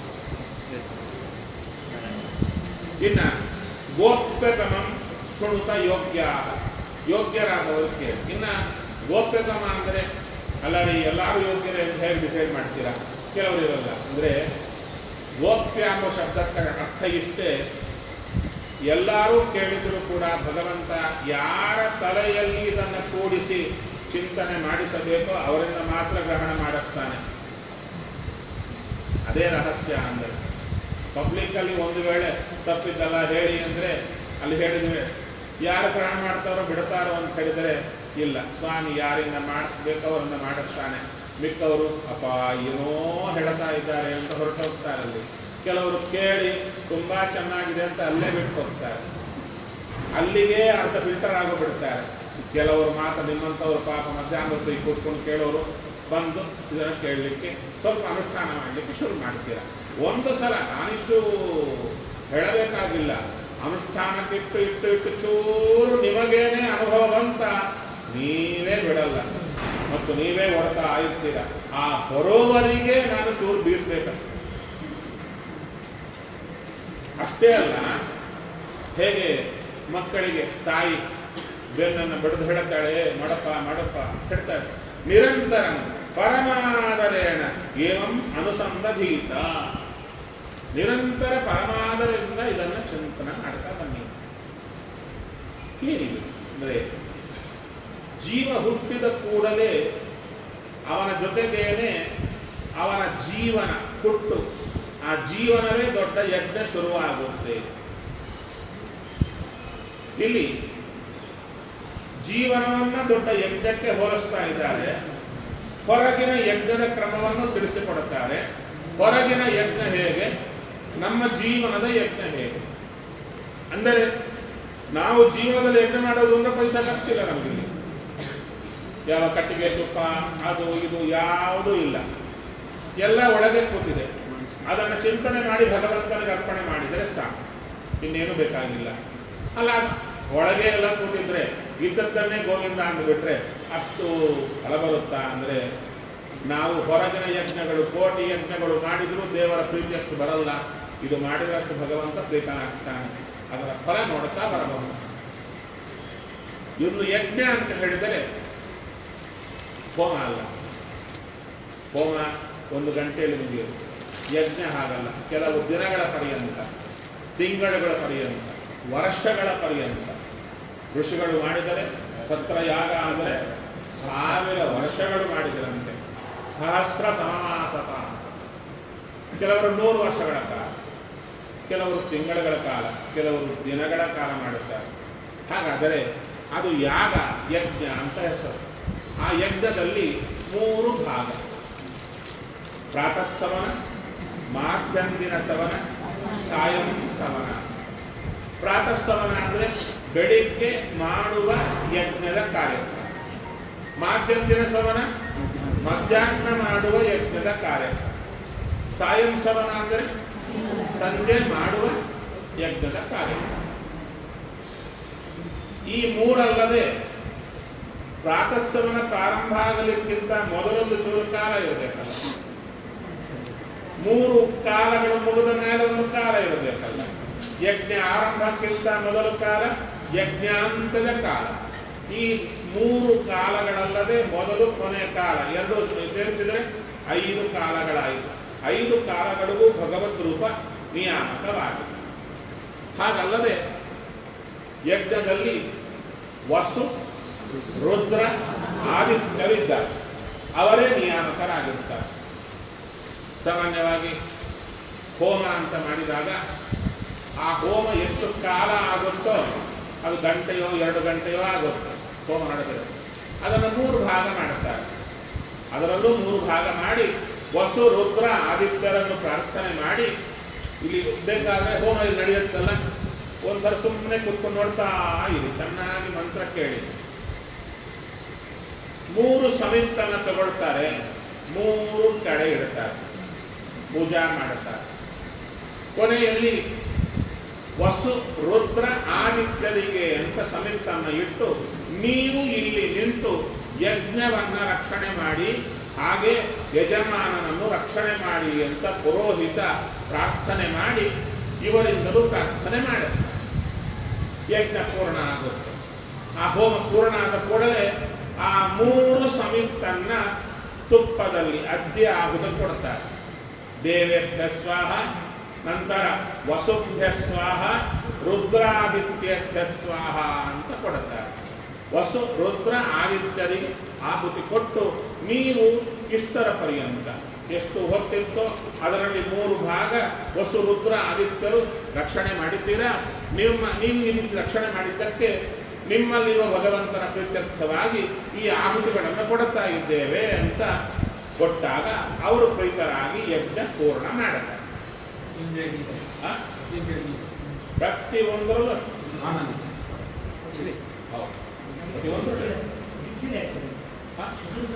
ಇನ್ನ ಗೋಪ್ಯತಮಂ ಶೃಣುತ ಯೋಗ್ಯ ಯೋಗ್ಯರಾದವರು ಕೇಳಿ ಇನ್ನ ಗೋಪ್ಯತಮ ಅಂದರೆ ಅಲ್ಲ ರೀ ಎಲ್ಲರೂ ಯೋಗ್ಯರೇ ಅಂತ ಹೇಗೆ ಡಿಸೈಡ್ ಮಾಡ್ತೀರಾ ಕೆಲವರು ಇರಲ್ಲ ಅಂದರೆ ಗೋಪ್ಯ ಎಂಬ ಶಬ್ದಕ್ಕೆ ಅರ್ಥ ಇಷ್ಟೇ ಎಲ್ಲರೂ ಕೇಳಿದರೂ ಕೂಡ ಭಗವಂತ ಯಾರ ತಲೆಯಲ್ಲಿ ಇದನ್ನು ಕೂಡಿಸಿ ಚಿಂತನೆ ಮಾಡಿಸಬೇಕೋ ಅವರಿಂದ ಮಾತ್ರ ಗ್ರಹಣ ಮಾಡಿಸ್ತಾನೆ ಅದೇ ರಹಸ್ಯ ಅಂದರೆ ಪಬ್ಲಿಕ್ಕಲ್ಲಿ ಒಂದು ವೇಳೆ ತಪ್ಪಿದ್ದಲ್ಲ ಹೇಳಿ ಅಂದರೆ ಅಲ್ಲಿ ಹೇಳಿದ್ರೆ ಯಾರು ಗ್ರಹಣ ಮಾಡ್ತಾರೋ ಬಿಡ್ತಾರೋ ಅಂತ ಹೇಳಿದರೆ ಇಲ್ಲ ಸ್ವಾಮಿ ಯಾರಿಂದ ಮಾಡಿಸ್ಬೇಕೋ ಅವರಿಂದ ಮಾಡಿಸ್ತಾನೆ ಮಿಕ್ಕವರು ಅಪ್ಪ ಏನೋ ಹೇಳ್ತಾ ಇದ್ದಾರೆ ಅಂತ ಹೊರಟೋಗ್ತಾರೆ ಅಲ್ಲಿ ಕೆಲವರು ಕೇಳಿ ತುಂಬಾ ಚೆನ್ನಾಗಿದೆ ಅಂತ ಅಲ್ಲೇ ಬಿಟ್ಟು ಹೋಗ್ತಾರೆ ಅಲ್ಲಿಗೆ ಅರ್ಧ ಫಿಲ್ಟರ್ ಆಗೋಗ್ಬಿಡ್ತಾರೆ ಕೆಲವರು ಮಾತ್ರ ನಿಮ್ಮಂಥವ್ರು ಪಾಪ ಮಧ್ಯಾಹ್ನ ಹೊತ್ತು ಈ ಕೂತ್ಕೊಂಡು ಕೇಳೋರು ಬಂದು ಇದನ್ನು ಕೇಳಲಿಕ್ಕೆ ಸ್ವಲ್ಪ ಅನುಷ್ಠಾನ ಮಾಡಲಿಕ್ಕೆ ಶುರು ಮಾಡ್ತೀರ ಒಂದು ಸಲ ನಾನಿಷ್ಟು ಹೇಳಬೇಕಾಗಿಲ್ಲ ಅನುಷ್ಠಾನಕ್ಕಿಟ್ಟು ಇಟ್ಟು ಇಟ್ಟು ಚೂರು ನಿಮಗೇನೆ ಅನುಭವ ಬಂತ ನೀವೇ ಬಿಡಲ್ಲ ಮತ್ತು ನೀವೇ ಹೊಡ್ತಾ ಇರ್ತೀರ ಆ ಬರೋವರಿಗೆ ನಾನು ಚೂರು ಬೀಸ್ಬೇಕಷ್ಟೆ ಅಷ್ಟೇ ಅಲ್ಲ ಹೇಗೆ ಮಕ್ಕಳಿಗೆ ತಾಯಿ ಬೆನ್ನನ್ನು ಬಡಿದು ಹೇಳ್ತಾಳೆ ಮಾಡಪ್ಪ ಮಾಡಪ್ಪ ಹೇಳ್ತಾಳೆ ನಿರಂತರ ಪರಮಾದರೇಣ ಏವಂ ಅನುಸಂಧೀತ ನಿರಂತರ ಪರಮಾದರದಿಂದ ಇದನ್ನು ಚಿಂತನೆ ಮಾಡ್ತಾ ಬನ್ನಿ ಏನಿದೆ ಅಂದರೆ ಜೀವ ಹುಟ್ಟಿದ ಕೂಡಲೇ ಅವನ ಜೊತೆಗೇನೆ ಅವನ ಜೀವನ ಹುಟ್ಟು ಆ ಜೀವನವೇ ದೊಡ್ಡ ಯಜ್ಞ ಶುರುವಾಗುತ್ತೆ ಇಲ್ಲಿ ಜೀವನವನ್ನ ದೊಡ್ಡ ಯಜ್ಞಕ್ಕೆ ಹೋಲಿಸ್ತಾ ಇದ್ದಾರೆ ಹೊರಗಿನ ಯಜ್ಞದ ಕ್ರಮವನ್ನು ತಿಳಿಸಿಕೊಡುತ್ತಾರೆ ಹೊರಗಿನ ಯಜ್ಞ ಹೇಗೆ ನಮ್ಮ ಜೀವನದ ಯಜ್ಞ ಹೇಗೆ ಅಂದರೆ ನಾವು ಜೀವನದಲ್ಲಿ ಯಜ್ಞ ಮಾಡೋದು ಅಂದ್ರೆ ಪೈಸಾ ಖರ್ಚಿಲ್ಲ ನಮಗಿಲ್ಲಿ ಯಾವ ಕಟ್ಟಿಗೆ ತುಪ್ಪ ಅದು ಇದು ಯಾವುದೂ ಇಲ್ಲ ಎಲ್ಲ ಒಳಗೆ ಕೂತಿದೆ ಅದನ್ನು ಚಿಂತನೆ ಮಾಡಿ ಭಗವಂತನಿಗೆ ಅರ್ಪಣೆ ಮಾಡಿದರೆ ಸಾಕು ಇನ್ನೇನು ಬೇಕಾಗಿಲ್ಲ ಅಲ್ಲ ಒಳಗೆ ಎಲ್ಲ ಕೂತಿದ್ರೆ ಇದ್ದದ್ದನ್ನೇ ಗೋವಿಂದ ಅಂದ್ಬಿಟ್ರೆ ಅಷ್ಟು ಫಲ ಬರುತ್ತಾ ಅಂದರೆ ನಾವು ಹೊರಗಿನ ಯಜ್ಞಗಳು ಕೋಟಿ ಯಜ್ಞಗಳು ಮಾಡಿದರೂ ದೇವರ ಪ್ರೀತಿ ಅಷ್ಟು ಬರಲ್ಲ ಇದು ಮಾಡಿದಷ್ಟು ಭಗವಂತ ಪ್ರೀತನಾಗ್ತಾನೆ ಅದರ ಫಲ ನೋಡುತ್ತಾ ಬರಬಹುದು ಇನ್ನು ಯಜ್ಞ ಅಂತ ಹೇಳಿದರೆ ಹೋಮ ಅಲ್ಲ ಹೋಮ ಒಂದು ಗಂಟೆಯಲ್ಲಿ ಮುಗಿಯುತ್ತೆ ಯಜ್ಞ ಹಾಗಲ್ಲ ಕೆಲವು ದಿನಗಳ ಪರ್ಯಂತ ತಿಂಗಳುಗಳ ಪರ್ಯಂತ ವರ್ಷಗಳ ಪರ್ಯಂತ ಋಷಿಗಳು ಮಾಡಿದರೆ ಸತ್ರಯಾಗ ಅಂದರೆ ಸಾವಿರ ವರ್ಷಗಳು ಮಾಡಿದರಂತೆ ಸಹಸ್ರ ಸಮಾಸತ ಕೆಲವರು ನೂರು ವರ್ಷಗಳ ಕಾಲ ಕೆಲವರು ತಿಂಗಳುಗಳ ಕಾಲ ಕೆಲವರು ದಿನಗಳ ಕಾಲ ಮಾಡುತ್ತಾರೆ ಹಾಗಾದರೆ ಅದು ಯಾಗ ಯಜ್ಞ ಅಂತ ಹೆಸರು ಆ ಯಜ್ಞದಲ್ಲಿ ಮೂರು ಭಾಗ ಪ್ರಾತಃ ಸವನ ಮಾಧ್ಯಂದಿನ ಸವನ ಸಾಯಂ ಸವನ ಪ್ರಾತಃ ಸವನ ಅಂದರೆ ಬೆಳಿಗ್ಗೆ ಮಾಡುವ ಯಜ್ಞದ ಕಾರ್ಯಕ್ರಮ ಮಾಧ್ಯಂದಿನ ಸವನ ಮಧ್ಯಾಹ್ನ ಮಾಡುವ ಯಜ್ಞದ ಕಾರ್ಯಕ್ರಮ ಸಾಯಂ ಸವನ ಅಂದರೆ ಸಂಜೆ ಮಾಡುವ ಯಜ್ಞದ ಕಾರ್ಯಕ್ರಮ ಈ ಮೂರಲ್ಲದೆ ಪ್ರಾತಃಸವನ ಪ್ರಾರಂಭ ಆಗಲಿಕ್ಕಿಂತ ಮೊದಲೊಂದು ಚೂರು ಕಾಲ ಇರಬೇಕಲ್ಲ ಮೂರು ಕಾಲಗಳು ಮುಗಿದ ಮೇಲೆ ಒಂದು ಕಾಲ ಇರಬೇಕಲ್ಲ ಯಜ್ಞ ಆರಂಭಕ್ಕಿಂತ ಮೊದಲು ಕಾಲ ಯಜ್ಞಾಂತದ ಕಾಲ ಈ ಮೂರು ಕಾಲಗಳಲ್ಲದೆ ಮೊದಲು ಕೊನೆಯ ಕಾಲ ಎರಡು ಸೇರಿಸಿದರೆ ಐದು ಕಾಲಗಳಾಯಿತು ಐದು ಕಾಲಗಳಿಗೂ ಭಗವದ್ ರೂಪ ನಿಯಾಮಕವಾಗಿದೆ ಹಾಗಲ್ಲದೆ ಯಜ್ಞದಲ್ಲಿ ವಸು ರುದ್ರ ಆದಿತ್ಯರಿದ್ದಾರೆ ಅವರೇ ನಿಯಾಮಕರಾಗಿರ್ತಾರೆ ಸಾಮಾನ್ಯವಾಗಿ ಹೋಮ ಅಂತ ಮಾಡಿದಾಗ ಆ ಹೋಮ ಎಷ್ಟು ಕಾಲ ಆಗುತ್ತೋ ಅದು ಗಂಟೆಯೋ ಎರಡು ಗಂಟೆಯೋ ಆಗುತ್ತೆ ಹೋಮ ನಡೆದರೆ ಅದನ್ನು ಮೂರು ಭಾಗ ಮಾಡುತ್ತಾರೆ ಅದರಲ್ಲೂ ಮೂರು ಭಾಗ ಮಾಡಿ ವಸು ರುದ್ರ ಆದಿತ್ಯರನ್ನು ಪ್ರಾರ್ಥನೆ ಮಾಡಿ ಇಲ್ಲಿ ಬೇಕಾದ್ರೆ ಹೋಮ ಇಲ್ಲಿ ನಡೆಯುತ್ತಲ್ಲ ಒಂದ್ಸಲ ಸುಮ್ಮನೆ ಕುತ್ಕೊಂಡು ನೋಡ್ತಾ ಇರಿ ಚೆನ್ನಾಗಿ ಮಂತ್ರ ಕೇಳಿ ಮೂರು ಸಮಿತನ್ನ ತಗೊಳ್ತಾರೆ ಮೂರು ಕಡೆ ಇಡ್ತಾರೆ ಪೂಜಾ ಮಾಡುತ್ತಾರೆ ಕೊನೆಯಲ್ಲಿ ವಸು ರುದ್ರ ಆದಿತ್ಯರಿಗೆ ಅಂತ ಸಮಿತನ್ನ ಇಟ್ಟು ನೀವು ಇಲ್ಲಿ ನಿಂತು ಯಜ್ಞವನ್ನ ರಕ್ಷಣೆ ಮಾಡಿ ಹಾಗೆ ಯಜಮಾನನನ್ನು ರಕ್ಷಣೆ ಮಾಡಿ ಅಂತ ಪುರೋಹಿತ ಪ್ರಾರ್ಥನೆ ಮಾಡಿ ಇವರಿಂದಲೂ ಪ್ರಾರ್ಥನೆ ಮಾಡಿಸ್ತಾರೆ ಯಜ್ಞ ಪೂರ್ಣ ಆಗುತ್ತೆ ಆ ಹೋಮ ಪೂರ್ಣ ಆದ ಕೂಡಲೇ ಆ ಮೂರು ಸಮಿತನ್ನ ತುಪ್ಪದಲ್ಲಿ ಅದ್ಯ ಆಹುತ ಕೊಡ್ತಾರೆ ದೇವೇಭ್ಯ ಸ್ವಾಹ ನಂತರ ವಸುಭ್ಯ ಸ್ವಾಹ ರುದ್ರಾದಿತ್ಯಭ್ಯ ಸ್ವಾಹ ಅಂತ ಕೊಡುತ್ತಾರೆ ವಸು ರುದ್ರ ಆದಿತ್ಯರಿಗೆ ಆಹುತಿ ಕೊಟ್ಟು ನೀವು ಇಷ್ಟರ ಪರ್ಯಂತ ಎಷ್ಟು ಹೊತ್ತಿತ್ತೋ ಅದರಲ್ಲಿ ಮೂರು ಭಾಗ ವಸು ರುದ್ರ ಆದಿತ್ಯರು ರಕ್ಷಣೆ ಮಾಡಿದ್ದೀರಾ ನಿಮ್ಮ ನೀವು ಇಲ್ಲಿ ರಕ್ಷಣೆ ಮಾಡಿದ್ದಕ್ಕೆ ನಿಮ್ಮಲ್ಲಿರುವ ಭಗವಂತನ ಪ್ರೀತ್ಯರ್ಥವಾಗಿ ಈ ಆಹುತಿಗಳನ್ನು ಕೊಡುತ್ತಾ ಇದ್ದೇವೆ ಅಂತ ಕೊಟ್ಟಾಗ ಅವರು ಪ್ರೀತರಾಗಿ ಯಜ್ಞ ಪೂರ್ಣ ಮಾಡುತ್ತಾರೆ ಇಂದ್ರಿಯ ಆ? ಇಂದ್ರಿಯ ಪ್ರತಿ ಒಂದರಲ್ಲೂ ಅಷ್ಟೇ. ಆನಂದ ಹೌದು. ಪ್ರತಿ ಒಂದರಲ್ಲೂ ಆ?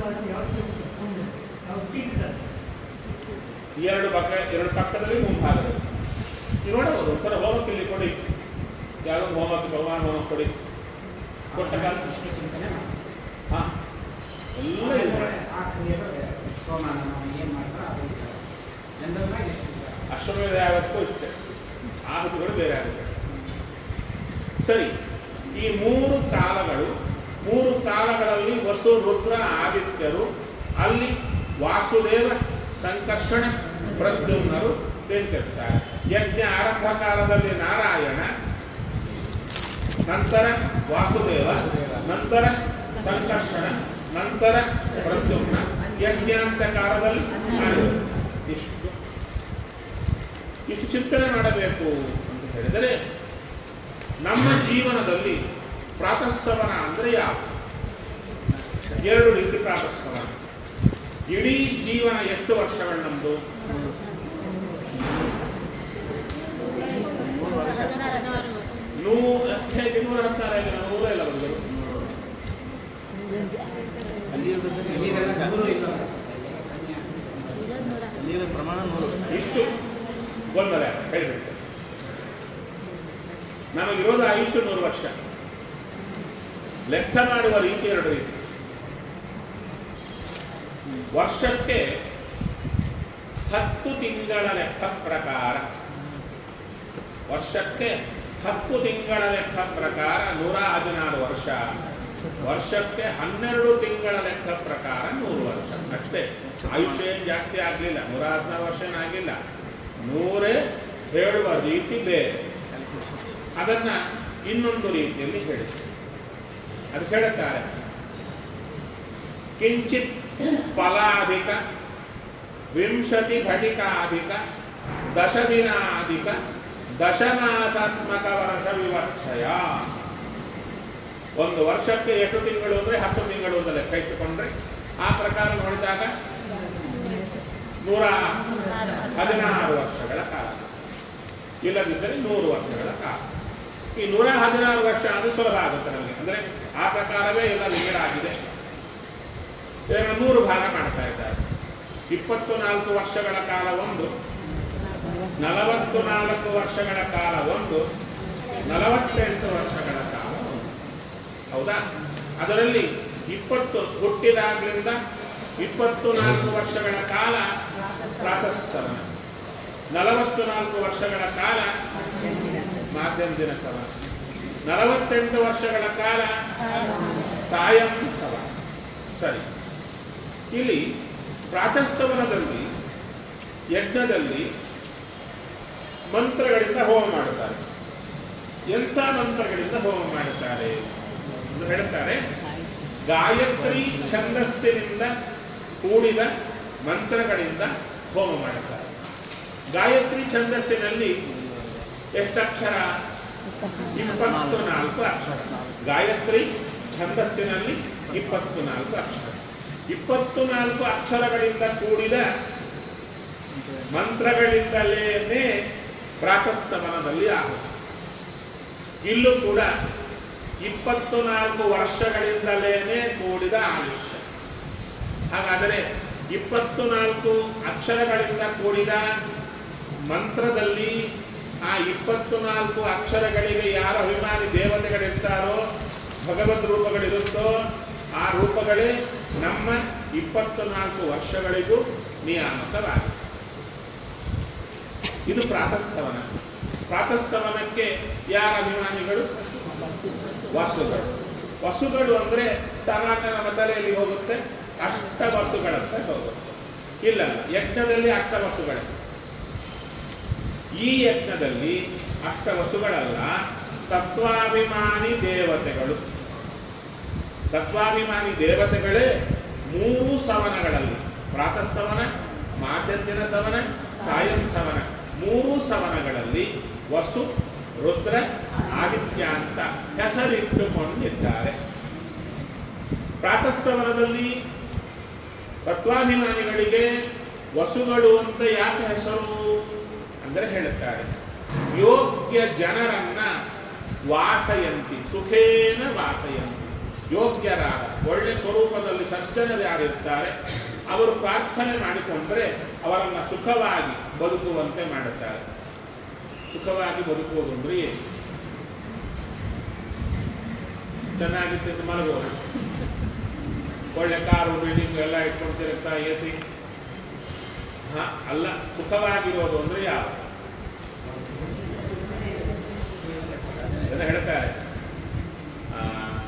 ಎರಡು ಪಕ್ಕ ಎರಡು ಪಕ್ಕದಲ್ಲಿ ಮುಂಭಾಗದಲ್ಲಿ ನೀವು ನೋಡಬಹುದು ಒಂದ್ಸಲ ಹೋಮಕ್ಕೆ ಇಲ್ಲಿ ಕೊಡಿ ಯಾವುದೋ ಹೋಮಕ್ಕೆ ಭಗವಾನ್ ಹೋಮ ಕೊಡಿ ಕೊಟ್ಟ ಕಾಲ ಇಷ್ಟು ಚಿಂತನೆ ಮಾಡಿ ಹಾ ಎಲ್ಲ ಇದು ಮಾಡಿ. ಆ ಕ್ರಿಯೆಗಳು ಬೇರೆ ಸೋಮಾನ ನಾವು ಏನು ಮಾಡ್ತಾರೋ ಅದು ವಿಚಾರ ಜನರಲ್ ಆಗಿ ಎಷ್ಟು ವಿಚಾರ ಅಶ್ವಮೇಧ ಯಾವತ್ತೂ ಇಷ್ಟೇ ಆಹುತಿಗಳು ಬೇರೆ ಆಗುತ್ತೆ ಸರಿ ಈ ಮೂರು ಕಾಲಗಳು ಮೂರು ಕಾಲಗಳಲ್ಲಿ ವಸು ರುದ್ರ ಆದಿತ್ಯರು ಅಲ್ಲಿ ವಾಸುದೇವ ಸಂಕರ್ಷಣ ಪ್ರದ್ಯುಮ್ನರು ನಿಂತಿರ್ತಾರೆ ಯಜ್ಞ ಆರಂಭ ಕಾಲದಲ್ಲಿ ನಾರಾಯಣ ನಂತರ ವಾಸುದೇವ ನಂತರ ಸಂಕರ್ಷಣ ನಂತರ ಪ್ರದ್ಯುಮ್ನ ಯಜ್ಞಾಂತ ಕಾಲದಲ್ಲಿ ನಾರಾಯಣ. ಇಷ್ಟು ಇಷ್ಟು ಚಿಂತನೆ ಮಾಡಬೇಕು ಅಂತ ಹೇಳಿದರೆ ನಮ್ಮ ಜೀವನದಲ್ಲಿ ಪ್ರಾತಃಸವನ ಅಂದರೆ ಯಾವ ಎರಡು ರೀತಿ ಪ್ರಾತಃಸವನ ಇಡೀ ಜೀವನ ಎಷ್ಟು ವರ್ಷಗಳು ನಮ್ಮದು ಮೂರು ವರ್ಷ ನೂರ ಹೇಗೆ ನೂರ ಹತ್ತಾರು ಆಗಿದೆ ನಾವು ನೂರ ಇಲ್ಲ ಬಂದರು ಅಲ್ಲಿ ಇರೋದ್ರಲ್ಲಿ ಮೂರು ಈಗೆಲ್ಲ ವರ್ಷ ಮೂರು ಇಲ್ಲ ಅಲ್ಲಿ ಇರೋ ಪ್ರಮಾಣ ನೂರು ಇಷ್ಟು ಗೊಂದಲ ಹೇಳಿಬಿಡ್ತೇನೆ ನಮಗಿರೋದು ಆಯುಷ್ಯ ನೂರು ವರ್ಷ ಲೆಕ್ಕ ಮಾಡುವ ರೀತಿ ಎರಡು ರೀತಿ ವರ್ಷಕ್ಕೆ ಹತ್ತು ತಿಂಗಳ ಲೆಕ್ಕ ಪ್ರಕಾರ ವರ್ಷಕ್ಕೆ ಹತ್ತು ತಿಂಗಳ ಲೆಕ್ಕ ಪ್ರಕಾರ ನೂರ ಹದಿನಾರು ವರ್ಷ ವರ್ಷಕ್ಕೆ ಹನ್ನೆರಡು ತಿಂಗಳ ಲೆಕ್ಕ ಪ್ರಕಾರ ನೂರು ವರ್ಷ ಅಷ್ಟೇ ಆಯುಷ್ಯ ಏನು ಜಾಸ್ತಿ ಆಗಲಿಲ್ಲ ನೂರ ಹದಿನಾರು ವರ್ಷ ಏನಾಗಿಲ್ಲ ನೂರೇ ಹೇಳುವ ರೀತಿ ಬೇರೆ ಅದನ್ನ ಇನ್ನೊಂದು ರೀತಿಯಲ್ಲಿ ಹೇಳಿ ಅದು ಹೇಳುತ್ತಾರೆ ಕಿಂಚಿತ್ ಫಲಾಧಿಕ ವಿಂಶತಿ ಘಟಿಕಾಧಿಕ ದಶದಿನಾಧಿಕ ದಶಮಾಸಾತ್ಮಕ ವರ್ಷ ವಿವಕ್ಷಯ ಒಂದು ವರ್ಷಕ್ಕೆ ಎಷ್ಟು ತಿಂಗಳು ಅಂದ್ರೆ ಹತ್ತು ತಿಂಗಳು ಅಂತ ಲೆಕ್ಕ ಇಟ್ಟುಕೊಂಡ್ರೆ ಆ ಪ್ರಕಾರ ನೋಡಿದಾಗ ನೂರ ಹದಿನಾರು ವರ್ಷಗಳ ಕಾಲ ಇಲ್ಲದಿದ್ದರೆ ನೂರು ವರ್ಷಗಳ ಕಾಲ ಈ ನೂರ ಹದಿನಾರು ವರ್ಷ ಅದು ಸುಲಭ ಆಗುತ್ತೆ ನಮಗೆ ಅಂದ್ರೆ ಆ ಪ್ರಕಾರವೇ ಎಲ್ಲ ವಿಂಗಡ ಆಗಿದೆ ಇದನ್ನು ನೂರು ಭಾಗ ಮಾಡ್ತಾ ಇದ್ದಾರೆ ಇಪ್ಪತ್ತು ನಾಲ್ಕು ವರ್ಷಗಳ ಕಾಲ ಒಂದು ನಲವತ್ತು ನಾಲ್ಕು ವರ್ಷಗಳ ಕಾಲ ಒಂದು ನಲವತ್ತೆಂಟು ವರ್ಷಗಳ ಕಾಲ ಒಂದು ಹೌದಾ ಅದರಲ್ಲಿ ಇಪ್ಪತ್ತು ಹುಟ್ಟಿದಾಗ್ಲಿಂದ ಇಪ್ಪತ್ತು ನಾಲ್ಕು ವರ್ಷಗಳ ಕಾಲ ಪ್ರಾತಃಸ್ತವನ ನಲವತ್ತು ನಾಲ್ಕು ವರ್ಷಗಳ ಕಾಲ ಮಾಧ್ಯಮ ದಿನ ಸವನ ನಲವತ್ತೆಂಟು ವರ್ಷಗಳ ಕಾಲ ಸಾಯಂ ಸವನ ಸರಿ ಇಲ್ಲಿ ಪ್ರಾತಃಸವನದಲ್ಲಿ ಯಜ್ಞದಲ್ಲಿ ಮಂತ್ರಗಳಿಂದ ಹೋಮ ಮಾಡುತ್ತಾರೆ ಎಂಥ ಮಂತ್ರಗಳಿಂದ ಹೋಮ ಮಾಡುತ್ತಾರೆ ಎಂದು ಹೇಳುತ್ತಾರೆ ಗಾಯತ್ರಿ ಛಂದಸ್ಸಿನಿಂದ ಕೂಡಿದ ಮಂತ್ರಗಳಿಂದ ಹೋಮ ಮಾಡುತ್ತಾರೆ ಗಾಯತ್ರಿ ಛಂದಸ್ಸಿನಲ್ಲಿ ಎಷ್ಟು ಅಕ್ಷರ ಇಪ್ಪತ್ತು ನಾಲ್ಕು ಅಕ್ಷರ ಗಾಯತ್ರಿ ಛಂದಸ್ಸಿನಲ್ಲಿ ಇಪ್ಪತ್ತು ನಾಲ್ಕು ಅಕ್ಷರ ಇಪ್ಪತ್ತು ನಾಲ್ಕು ಅಕ್ಷರಗಳಿಂದ ಕೂಡಿದ ಮಂತ್ರಗಳಿಂದಲೇ ಪ್ರಾತಃಸಮನದಲ್ಲಿ ಆಗುತ್ತೆ ಇಲ್ಲೂ ಕೂಡ ಇಪ್ಪತ್ತು ನಾಲ್ಕು ವರ್ಷಗಳಿಂದಲೇ ಕೂಡಿದ ಆಯುಷ್ಯ ಹಾಗಾದರೆ ಇಪ್ಪತ್ತು ನಾಲ್ಕು ಅಕ್ಷರಗಳಿಂದ ಕೂಡಿದ ಮಂತ್ರದಲ್ಲಿ ಆ ಇಪ್ಪತ್ತು ನಾಲ್ಕು ಅಕ್ಷರಗಳಿಗೆ ಯಾರ ಅಭಿಮಾನಿ ದೇವತೆಗಳಿರ್ತಾರೋ ಭಗವದ್ ರೂಪಗಳಿರುತ್ತೋ ಆ ರೂಪಗಳೇ ನಮ್ಮ ಇಪ್ಪತ್ತು ನಾಲ್ಕು ವರ್ಷಗಳಿಗೂ ನಿಯಾಮಕವಾಗಿದೆ ಇದು ಪ್ರಾತಃಸವನ ಪ್ರಾತಃಸವನಕ್ಕೆ ಯಾರ ಅಭಿಮಾನಿಗಳು ವಸುಗಳು ವಸುಗಳು ಅಂದ್ರೆ ಸನಾತನ ತಲೆಯಲ್ಲಿ ಹೋಗುತ್ತೆ ಅಷ್ಟ ವಸುಗಳಂತ ಹೋಗುತ್ತೆ ಇಲ್ಲ ಯಜ್ಞದಲ್ಲಿ ಅಷ್ಟ ವಸುಗಳೇ ಈ ಯಜ್ಞದಲ್ಲಿ ಅಷ್ಟ ವಸುಗಳಲ್ಲ ತತ್ವಾಭಿಮಾನಿ ದೇವತೆಗಳು ತತ್ವಾಭಿಮಾನಿ ದೇವತೆಗಳೇ ಮೂರು ಸವನಗಳಲ್ಲಿ ಪ್ರಾತಃ ಸವನ ಮಾಧ್ಯಂದಿನ ಸವನ ಸಾಯಂ ಸವನ ಮೂರು ಸವನಗಳಲ್ಲಿ ವಸು ರುದ್ರ ಆದಿತ್ಯ ಅಂತ ಹೆಸರಿಟ್ಟುಕೊಂಡಿದ್ದಾರೆ ಪ್ರಾತಃಸವನದಲ್ಲಿ ತತ್ವಾಭಿಮಾನಿಗಳಿಗೆ ವಸುಗಳು ಅಂತ ಯಾಕೆ ಹೆಸರು ಅಂದರೆ ಹೇಳುತ್ತಾರೆ ಯೋಗ್ಯ ಜನರನ್ನ ವಾಸಯಂತಿ ಸುಖೇನ ವಾಸಯಂತಿ ಯೋಗ್ಯರಾದ ಒಳ್ಳೆ ಸ್ವರೂಪದಲ್ಲಿ ಸಜ್ಜನರು ಯಾರಿರ್ತಾರೆ ಅವರು ಪ್ರಾರ್ಥನೆ ಮಾಡಿಕೊಂಡ್ರೆ ಅವರನ್ನ ಸುಖವಾಗಿ ಬದುಕುವಂತೆ ಮಾಡುತ್ತಾರೆ ಸುಖವಾಗಿ ಬದುಕುವುದು ಅಂದ್ರೆ ಏನು ಚೆನ್ನಾಗಿ ತಿಂದು ಮಲಗುವುದು ಒಳ್ಳೆ ಕಾರು ಬಿಲ್ಡಿಂಗ್ ಎಲ್ಲ ಇಟ್ಕೊಳ್ತಿರುತ್ತಾ ಎ ಸಿ ಹಾ ಅಲ್ಲ ಸುಖವಾಗಿರೋದು ಅಂದ್ರೆ ಯಾವ ಅದನ್ನ ಹೇಳ್ತಾರೆ ಆ,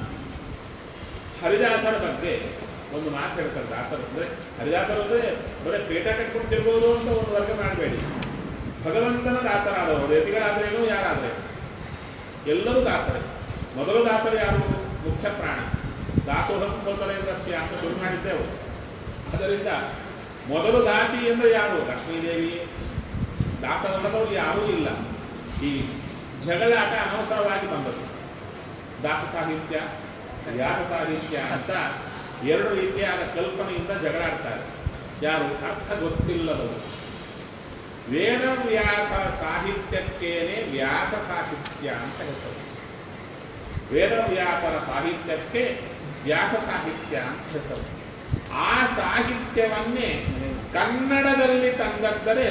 ಹರಿದಾಸರ ಬಗ್ಗೆ ಒಂದು ಮಾತು ಹೇಳ್ತಾರೆ ದಾಸರು ಅಂದ್ರೆ ಹರಿದಾಸರು ಅಂದ್ರೆ ಬರೀ ಪೇಟ ಕಟ್ಕೊಂಡು ತಿರ್ಬೋದು ಅಂತ ಒಂದು ವರ್ಗ ಮಾಡಬೇಡಿ ಭಗವಂತನ ದಾಸರಾದವರು ಯತಿಗಳಾದ್ರೇನು ಯಾರಾದ್ರೆ ಎಲ್ಲರೂ ದಾಸರೇ ಮೊದಲು ದಾಸರು ಯಾರು ಮುಖ್ಯ ಪ್ರಾಣ ದಾಸೋಹಂ ಕೋಸಲೇಂದ್ರಸ್ಯ ಅಂತ ಶುರು ಮಾಡಿದ್ದೆವು ಅದರಿಂದ ಮೊದಲು ದಾಸಿ ಅಂದ್ರೆ ಯಾರು ಲಕ್ಷ್ಮೀದೇವಿ ದಾಸರಲ್ಲದವರು ಯಾರೂ ಇಲ್ಲ ಈ ಜಗಳಾಟ ಅನವಸರವಾಗಿ ಬಂದದ್ದು ದಾಸ ಸಾಹಿತ್ಯ ವ್ಯಾಸ ಸಾಹಿತ್ಯ ಅಂತ ಎರಡು ರೀತಿಯಾದ ಕಲ್ಪನೆಯಿಂದ ಜಗಳಾಡ್ತಾರೆ ಯಾರು ಅರ್ಥ ಗೊತ್ತಿಲ್ಲದವರು ವೇದವ್ಯಾಸ ಸಾಹಿತ್ಯಕ್ಕೇನೆ ವ್ಯಾಸ ಸಾಹಿತ್ಯ ಅಂತ ಹೆಸರು ವೇದವ್ಯಾಸರ ಸಾಹಿತ್ಯಕ್ಕೆ ವ್ಯಾಸ ಸಾಹಿತ್ಯ ಅಂತ ಹೆಸರು ಆ ಸಾಹಿತ್ಯವನ್ನೇ ಕನ್ನಡದಲ್ಲಿ ತಂದದ್ದರೆ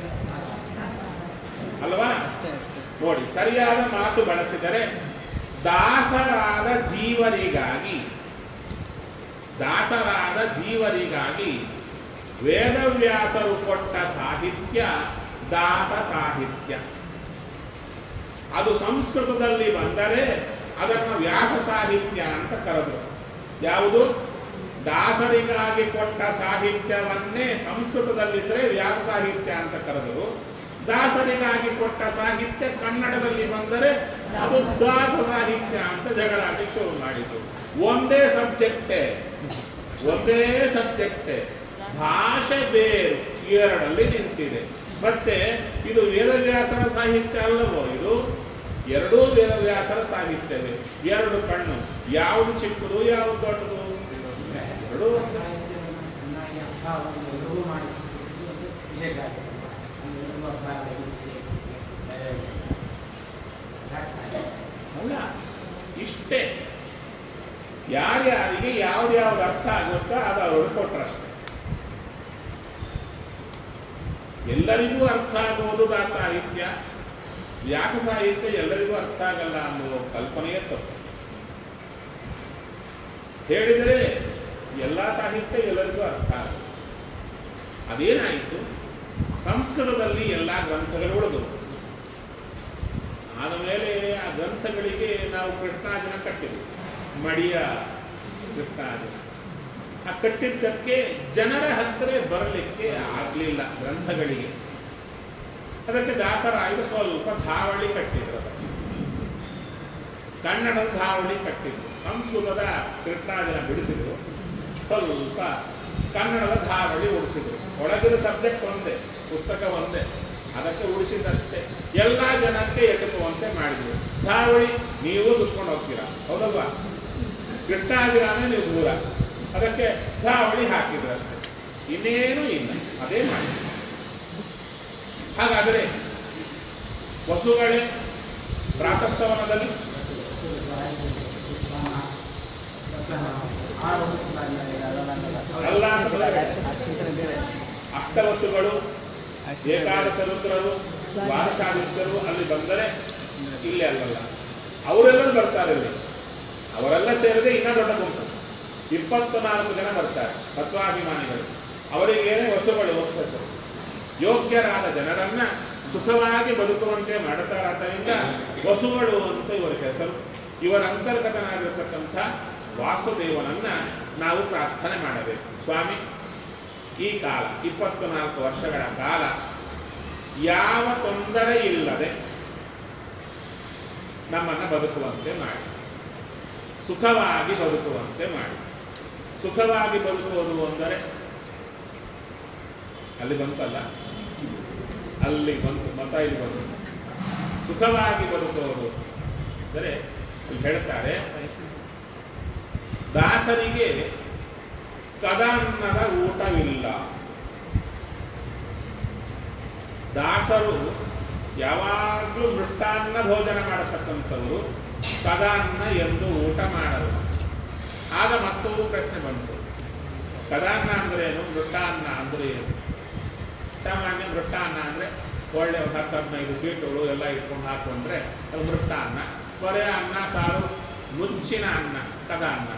ಅಲ್ವಾ ನೋಡಿ ಸರಿಯಾದ ಮಾತು ಬಳಸಿದರೆ ದಾಸರಾದ ಜೀವರಿಗಾಗಿ ದಾಸರಾದ ಜೀವರಿಗಾಗಿ ವೇದವ್ಯಾಸರು ಕೊಟ್ಟ ಸಾಹಿತ್ಯ ದಾಸ ಸಾಹಿತ್ಯ ಅದು ಸಂಸ್ಕೃತದಲ್ಲಿ ಬಂದರೆ ಅದನ್ನು ವ್ಯಾಸ ಸಾಹಿತ್ಯ ಅಂತ ಕರೆದರು ಯಾವುದು ದಾಸರಿಗಾಗಿ ಕೊಟ್ಟ ಸಾಹಿತ್ಯವನ್ನೇ ಸಂಸ್ಕೃತದಲ್ಲಿದ್ದರೆ ವ್ಯಾಸ ಸಾಹಿತ್ಯ ಅಂತ ಕರೆದರು ದಾಸರಿಗಾಗಿ ಕೊಟ್ಟ ಸಾಹಿತ್ಯ ಕನ್ನಡದಲ್ಲಿ ಬಂದರೆ ಅದು ದಾಸ ಸಾಹಿತ್ಯ ಅಂತ ಜಗಳಾಟಕ್ಕೆ ಶುರು ಮಾಡಿತು ಒಂದೇ ಸಬ್ಜೆಕ್ಟೇ ಒಂದೇ ಸಬ್ಜೆಕ್ಟೇ ಭಾಷೆ ಬೇರು ಎರಡಲ್ಲಿ ನಿಂತಿದೆ ಮತ್ತೆ ಇದು ವೇದವ್ಯಾಸರ ಸಾಹಿತ್ಯ ಅಲ್ಲವೋ ಇದು ಎರಡೂ ವೇದವ್ಯಾಸರ ಸಾಹಿತ್ಯವೇ ಎರಡು ಕಣ್ಣು ಯಾವುದು ಚಿಕ್ಕದು ಯಾವುದು ದೊಡ್ಡದು ಎರಡೂ ಒಂದೇ. ಸಾಹಿತ್ಯವನ್ನು ಚೆನ್ನಾಗಿ ಅರ್ಥವನ್ನು ಎಲ್ಲವೂ ಮಾಡಿ ಒಂದು ವಿಶೇಷ ಆಗಿದೆ ಅಂದ್ರೆ ತುಂಬ ಅರ್ಥ ಆಗಿಸಿ, ಆ, ಜಾಸ್ತಿ ಆಗಿದೆ. ಅಲ್ಲ ಇಷ್ಟೇ ಯಾರ್ಯಾರಿಗೆ ಯಾವ್ದ್ಯಾವ್ದು ಅರ್ಥ ಆಗುತ್ತೋ ಅದು ಅವರು ಕೊಟ್ರಷ್ಟೆ ಎಲ್ಲರಿಗೂ ಅರ್ಥ ಆಗುವುದು ದಾಸ ಸಾಹಿತ್ಯ ವ್ಯಾಸ ಸಾಹಿತ್ಯ ಎಲ್ಲರಿಗೂ ಅರ್ಥ ಆಗಲ್ಲ ಅನ್ನುವ ಕಲ್ಪನೆಯೇ ತಪ್ಪು ಹೇಳಿದರೆ ಎಲ್ಲ ಸಾಹಿತ್ಯ ಎಲ್ಲರಿಗೂ ಅರ್ಥ ಆಗುತ್ತೆ ಅದೇನಾಯಿತು ಸಂಸ್ಕೃತದಲ್ಲಿ ಎಲ್ಲ ಗ್ರಂಥಗಳು ಉಳಿದವು ಆದ ಮೇಲೆ ಆ ಗ್ರಂಥಗಳಿಗೆ ನಾವು ಕೃಷ್ಣಾರ್ಜುನ ಕಟ್ಟಿದ್ವಿ ಮಡಿಯ ಕೃಷ್ಣಾರ್ಜುನ ಆ ಕಟ್ಟಿದ್ದಕ್ಕೆ ಜನರ ಹತ್ತಿರ ಬರಲಿಕ್ಕೆ ಆಗಲಿಲ್ಲ ಗ್ರಂಥಗಳಿಗೆ ಅದಕ್ಕೆ ದಾಸರಾಯರು ಸ್ವಲ್ಪ ಧಾವಳಿ ಕಟ್ಟಿದ್ರು ಅದಕ್ಕೆ. ಕನ್ನಡದ ಧಾವಳಿ ಕಟ್ಟಿದ್ರು ಸಂಸ್ಕೃತದ ಕೃಷ್ಣಾರ್ಜುನ ಬಿಡಿಸಿದ್ರು ಸ್ವಲ್ಪ ಕನ್ನಡದ ಧಾವಳಿ ಉಡಿಸಿದ್ರು ಒಳಗಿನ ಸಬ್ಜೆಕ್ಟ್ ಒಂದೇ ಪುಸ್ತಕ ಒಂದೇ ಅದಕ್ಕೆ ಉಳಿಸಿದಷ್ಟೇ ಎಲ್ಲ ಜನಕ್ಕೆ ಎಟುಕುವಂತೆ ಮಾಡಿದ್ರು ಧಾವಳಿ ನೀವು ಸುತ್ಕೊಂಡು ಹೋಗ್ತೀರಾ ಹೌದಲ್ವಾ ಕೃಷ್ಣಾರ್ಜುನನೇ ನೀವು ದೂರ ಅದಕ್ಕೆ ಧಾವಳಿ ಹಾಕಿದ್ರು ಅಷ್ಟೇ ಇನ್ನೇನು ಇಲ್ಲ ಅದೇ ಮಾಡಿದ್ರು ಹಾಗಾದರೆ ವಸುಗಳೇ ಪ್ರಾತಃಸವನದಲ್ಲಿ ಆರು ಅಲ್ಲ ಅಂತಂದ್ರೆ ಚಿಂತನೆ ಬೇರೆ ಅಷ್ಟವಸುಗಳು ಏಕಾದಶ ರುದ್ರರು ವಾರಸಾದಿತ್ಯರು ಅಲ್ಲಿ ಬಂದರೆ ಇಲ್ಲಿ ಅಲ್ಲಲ್ಲ ಅವರೆಲ್ಲರೂ ಬರ್ತಾರೆ ಇಲ್ಲಿ ಅವರೆಲ್ಲ ಸೇರಿದ್ರೆ ಇನ್ನೂ ದೊಡ್ಡ ಗುಂಪು ಇಪ್ಪತ್ತು ನಾಲ್ಕು ಜನ ಬರ್ತಾರೆ ತತ್ವಾಭಿಮಾನಿಗಳು ಅವರಿಗೇನೆ ವಸುಗಳು ಅಂತ ಹೆಸರು ಯೋಗ್ಯರಾದ ಜನರನ್ನ ಸುಖವಾಗಿ ಬದುಕುವಂತೆ ಮಾಡುತ್ತಾರಾದ್ದರಿಂದ ವಸುಗಳು ಅಂತ ಇವರ ಹೆಸರು ಇವರ ಅಂತರ್ಗತನಾಗಿರ್ತಕ್ಕಂಥ ವಾಸುದೇವನನ್ನ ನಾವು ಪ್ರಾರ್ಥನೆ ಮಾಡಬೇಕು ಸ್ವಾಮಿ ಈ ಕಾಲ ಇಪ್ಪತ್ತು ನಾಲ್ಕು ವರ್ಷಗಳ ಕಾಲ ಯಾವ ತೊಂದರೆ ಇಲ್ಲದೆ ನಮ್ಮನ್ನು ಬದುಕುವಂತೆ ಮಾಡಿ ಸುಖವಾಗಿ ಬದುಕುವಂತೆ ಮಾಡಿ ಸುಖವಾಗಿ ಬದುಕುವುದು ಅಂದರೆ ಅಲ್ಲಿ ಬಂತಲ್ಲ ಅಲ್ಲಿ ಬಂತು ಮತ ಇಲ್ಲಿ ಬಂತು ಸುಖವಾಗಿ ಬದುಕುವುದು ಅಂದರೆ ಇಲ್ಲಿ ಹೇಳ್ತಾರೆ ದಾಸರಿಗೆ ಕದಾನ್ನದ ಊಟವಿಲ್ಲ ದಾಸರು ಯಾವಾಗಲೂ ಮೃಷ್ಟಾನ್ನ ಭೋಜನ ಮಾಡತಕ್ಕಂಥವರು ಕದಾನ್ನ ಎಂದು ಊಟ ಮಾಡರು ಆಗ ಮತ್ತೊಂದು ಪ್ರಶ್ನೆ ಬಂತು ಕದಾನ್ನ ಅಂದ್ರೇನು ಮೃಷ್ಟಾನ್ನ ಅಂದ್ರೆ ಏನು ಸಾಮಾನ್ಯ ಮೃಷ್ಟಾನ್ನ ಅಂದರೆ ಒಳ್ಳೆ ಒಂದು ಹತ್ತು ಹದಿನೈದು ಸ್ವೀಟುಗಳು ಎಲ್ಲ ಇಟ್ಕೊಂಡು ಹಾಕೊಂಡ್ರೆ ಅದು ಮೃಷ್ಟಾನ್ನ ಕೊರೆ ಅನ್ನ ಸಾರು ನುಚ್ಚಿನ ಅನ್ನ ಕದಾನ್ನ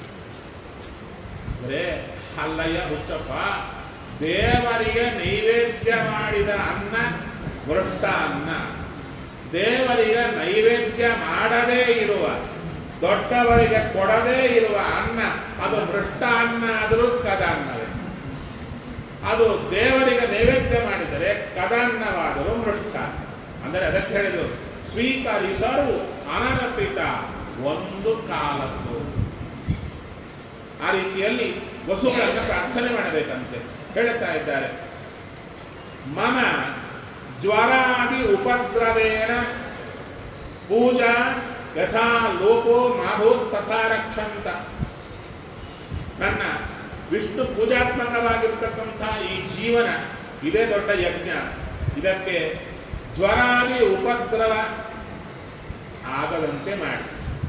ಅಂದ್ರೆ ಅಲ್ಲಯ್ಯ ಹುಚ್ಚಪ್ಪ ದೇವರಿಗೆ ನೈವೇದ್ಯ ಮಾಡಿದ ಅನ್ನ ಮೃಷ್ಟ ಅನ್ನ ದೇವರಿಗೆ ನೈವೇದ್ಯ ಮಾಡದೇ ಇರುವ ದೊಡ್ಡವರಿಗೆ ಕೊಡದೇ ಇರುವ ಅನ್ನ ಅದು ಮೃಷ್ಟ ಅನ್ನ ಆದರೂ ಕದಾನ್ನವೇ ಅದು ದೇವರಿಗೆ ನೈವೇದ್ಯ ಮಾಡಿದರೆ ಕದಾನ್ನವಾದರೂ ಮೃಷ್ಟ ಅಂದರೆ ಅದಕ್ಕೆ ಹೇಳಿದ್ರು ಸ್ವೀಕರಿಸರು ಅನನಪಿತ ಒಂದು ಕಾಲದ್ದು ಆ ರೀತಿಯಲ್ಲಿ ವಸುಗಳನ್ನು ಪ್ರಾರ್ಥನೆ ಮಾಡಬೇಕಂತೆ ಹೇಳುತ್ತಾ ಇದ್ದಾರೆ ಮಮ ಜ್ವರಾದಿ ಉಪದ್ರವೇಣ ಪೂಜಾ ಯಥಾ ಲೋಪೋ ಮಾಭೂತ್ ತಥಾ ರಕ್ಷಂತ ನನ್ನ ವಿಷ್ಣು ಪೂಜಾತ್ಮಕವಾಗಿರ್ತಕ್ಕಂಥ ಈ ಜೀವನ ಇದೇ ದೊಡ್ಡ ಯಜ್ಞ ಇದಕ್ಕೆ ಜ್ವರಾದಿ ಉಪದ್ರವ ಆಗದಂತೆ ಮಾಡಿ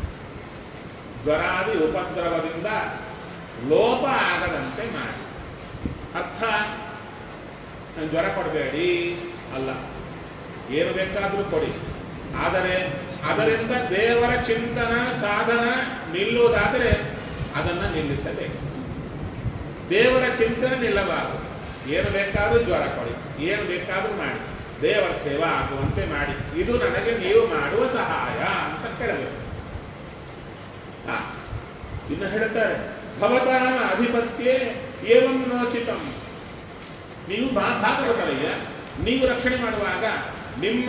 ಜ್ವರಾದಿ ಉಪದ್ರವದಿಂದ ಲೋಪ ಆಗದಂತೆ ಮಾಡಿ ಅರ್ಥ ನಾನು ಜ್ವರ ಕೊಡಬೇಡಿ ಅಲ್ಲ ಏನು ಬೇಕಾದರೂ ಕೊಡಿ ಆದರೆ ಅದರಿಂದ ದೇವರ ಚಿಂತನ ಸಾಧನ ನಿಲ್ಲುವುದಾದರೆ ಅದನ್ನು ನಿಲ್ಲಿಸಬೇಕು ದೇವರ ಚಿಂತನೆ ನಿಲ್ಲಬಾರದು ಏನು ಬೇಕಾದರೂ ಜ್ವರ ಕೊಡಿ ಏನು ಬೇಕಾದರೂ ಮಾಡಿ ದೇವರ ಸೇವಾ ಆಗುವಂತೆ ಮಾಡಿ ಇದು ನನಗೆ ನೀವು ಮಾಡುವ ಸಹಾಯ ಅಂತ ಕೇಳಬೇಕು ಹಾ ಇನ್ನು ಹೇಳ್ತಾರೆ ಭವತಾಮ ಅಧಿಪತ್ಯೆ ಏವಂ ನೋಚಿತಂ ನೀವು ಬಾ ಭಾಗವತರಯ್ಯ ನೀವು ರಕ್ಷಣೆ ಮಾಡುವಾಗ ನಿಮ್ಮ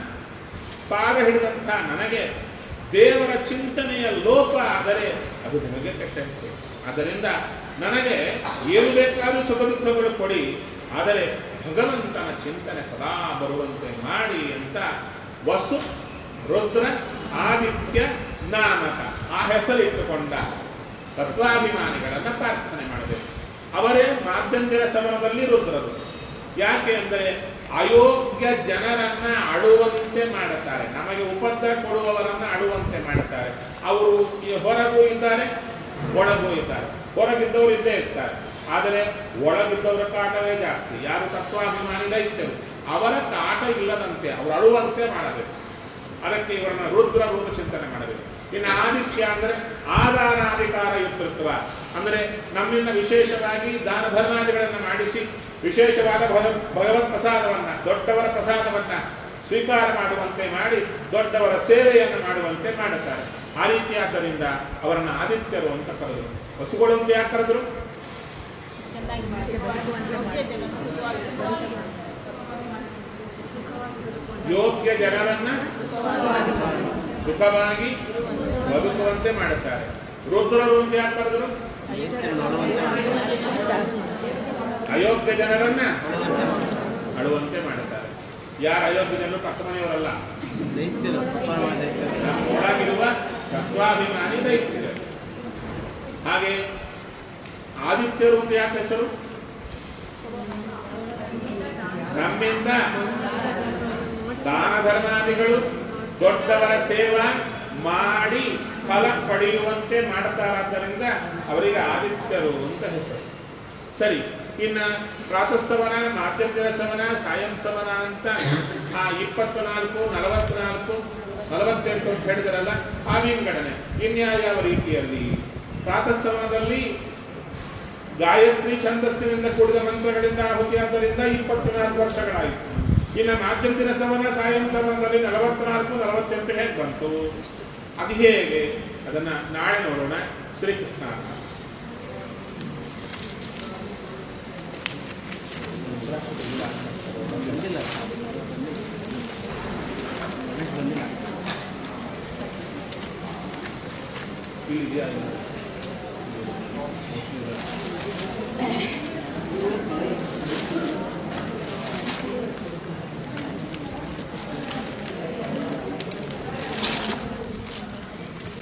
ಪಾದ ಹಿಡಿದಂಥ ನನಗೆ ದೇವರ ಚಿಂತನೆಯ ಲೋಪ ಆದರೆ ಅದು ನಿಮಗೆ ಕೆಟ್ಟ ಹೆಸರು ಆದ್ದರಿಂದ ನನಗೆ ಏನು ಬೇಕಾದರೂ ಸುಖ ದುಃಖಗಳು ಕೊಡಿ ಆದರೆ ಭಗವಂತನ ಚಿಂತನೆ ಸದಾ ಬರುವಂತೆ ಮಾಡಿ ಅಂತ ವಸು ರುದ್ರ ಆದಿತ್ಯ ನಾಮಕ ಆ ಹೆಸರಿಟ್ಟುಕೊಂಡ ತತ್ವಾಭಿಮಾನಿಗಳನ್ನು ಪ್ರಾರ್ಥನೆ ಮಾಡಬೇಕು ಅವರೇ ಮಾಧ್ಯಂತರ ಸಮರದಲ್ಲಿ ರುದ್ರರು ಯಾಕೆ ಅಂದರೆ ಅಯೋಗ್ಯ ಜನರನ್ನ ಅಳುವಂತೆ ಮಾಡುತ್ತಾರೆ ನಮಗೆ ಉಪದ್ರ ಕೊಡುವವರನ್ನ ಅಳುವಂತೆ ಮಾಡುತ್ತಾರೆ ಅವರು ಈ ಹೊರಗೂ ಇದ್ದಾರೆ ಒಳಗೂ ಇದ್ದಾರೆ ಹೊರಗಿದ್ದವರು ಇದ್ದೇ ಇರ್ತಾರೆ ಆದರೆ ಒಳಗಿದ್ದವರ ಕಾಟವೇ ಜಾಸ್ತಿ ಯಾರು ತತ್ವಾಭಿಮಾನಿ ದೈತ್ಯರು ಅವರ ಕಾಟ ಇಲ್ಲದಂತೆ ಅವರು ಅಳುವಂತೆ ಮಾಡಬೇಕು ಅದಕ್ಕೆ ಇವರನ್ನ ರುದ್ರ ರೂಪ ಚಿಂತನೆ ಮಾಡಬೇಕು ಇನ್ನು ಆದಿತ್ಯ ಅಂದರೆ ಆದಾನಾಧಿಕಾರ ಯುಕ್ತತ್ವ ಅಂದರೆ ನಮ್ಮಿಂದ ವಿಶೇಷವಾಗಿ ದಾನ ಧರ್ಮಾದಿಗಳನ್ನು ಮಾಡಿಸಿ ವಿಶೇಷವಾದ ಭಗವತ್ ಭಗವತ್ ಪ್ರಸಾದವನ್ನ ದೊಡ್ಡವರ ಪ್ರಸಾದವನ್ನ ಸ್ವೀಕಾರ ಮಾಡುವಂತೆ ಮಾಡಿ ದೊಡ್ಡವರ ಸೇವೆಯನ್ನು ಮಾಡುವಂತೆ ಮಾಡುತ್ತಾರೆ ಆ ರೀತಿಯಾದ್ದರಿಂದ ಅವರನ್ನ ಆದಿತ್ಯರು ಅಂತ ಕರೆದರು ಹಸುಗಳು ಅಂತ ಯಾಕೆ ಕರೆದರು ಚೆನ್ನಾಗಿ ಮಾಡಿ ಯೋಗ್ಯ ಜನರನ್ನ ಸುಖವಾಗಿ ಬದುಕುವಂತೆ ಮಾಡುತ್ತಾರೆ ರುದ್ರರು ಅಂತ ಯಾಕೆ ಕರೆದರು ಅಯೋಗ್ಯ ಜನರನ್ನ ಅಳುವಂತೆ ಮಾಡುತ್ತಾರೆ ಯಾರು ಅಯೋಗ್ಯ ಜನರು ಪಕ್ಕ ಮನೆಯವರಲ್ಲ ದೈತ್ಯರು ಅಪಾರ ದೈತ್ಯರು ನಮ್ಮ ಒಳಗಿರುವ ತತ್ವಾಭಿಮಾನಿ ದೈತ್ಯರು ಹಾಗೆ ಆದಿತ್ಯರು ಅಂತ ಯಾಕೆ ಹೆಸರು ನಮ್ಮಿಂದ ದಾನ ಧರ್ಮಾದಿಗಳು ದೊಡ್ಡವರ ಸೇವಾ ಮಾಡಿ ಫಲ ಪಡೆಯುವಂತೆ ಮಾಡುತ್ತಾರಾದ್ದರಿಂದ ಅವರಿಗೆ ಆದಿತ್ಯರು ಅಂತ ಹೆಸರು ಸರಿ ಇನ್ನ ಪ್ರಾತಃಸವನ ಮಾಧ್ಯಮ ಸವನ ಸಾಯಂ ಸವನ ಅಂತ ಆ ಇಪ್ಪತ್ತು ನಾಲ್ಕು ನಲವತ್ನಾಲ್ಕು ನಲವತ್ತೆಂಟು ಅಂತ ಹೇಳಿದರಲ್ಲ ಆ ವಿಂಗಡಣೆ ಇನ್ಯಾವ ರೀತಿಯಲ್ಲಿ ಪ್ರಾತಃಸವನದಲ್ಲಿ ಗಾಯತ್ರಿ ಛಂದಸ್ಸಿನಿಂದ ಕೂಡಿದ ಮಂತ್ರಗಳಿಂದ ಆಹುತಿಯಾದ್ದರಿಂದ ಇಪ್ಪತ್ತು ನಾಲ್ಕು ವರ್ಷಗಳಾಯಿತು ಇನ್ನು ಮಾಧ್ಯಮ ಸವನ ಸಾಯಂ ಸವನದಲ್ಲಿ ನಲವತ್ನಾಲ್ಕು ನಲವತ್ತೆಂಟು ಹೇಗೆ ಬಂತು ಅದು ಹೇಗೆ ಅದನ್ನ ನಾಳೆ ನೋಡೋಣ ಶ್ರೀಕೃಷ್ಣ ಬಂದಿಲ್ಲ ಬಂದಿಲ್ಲ ಇಲ್ಲಿದೆಯಾ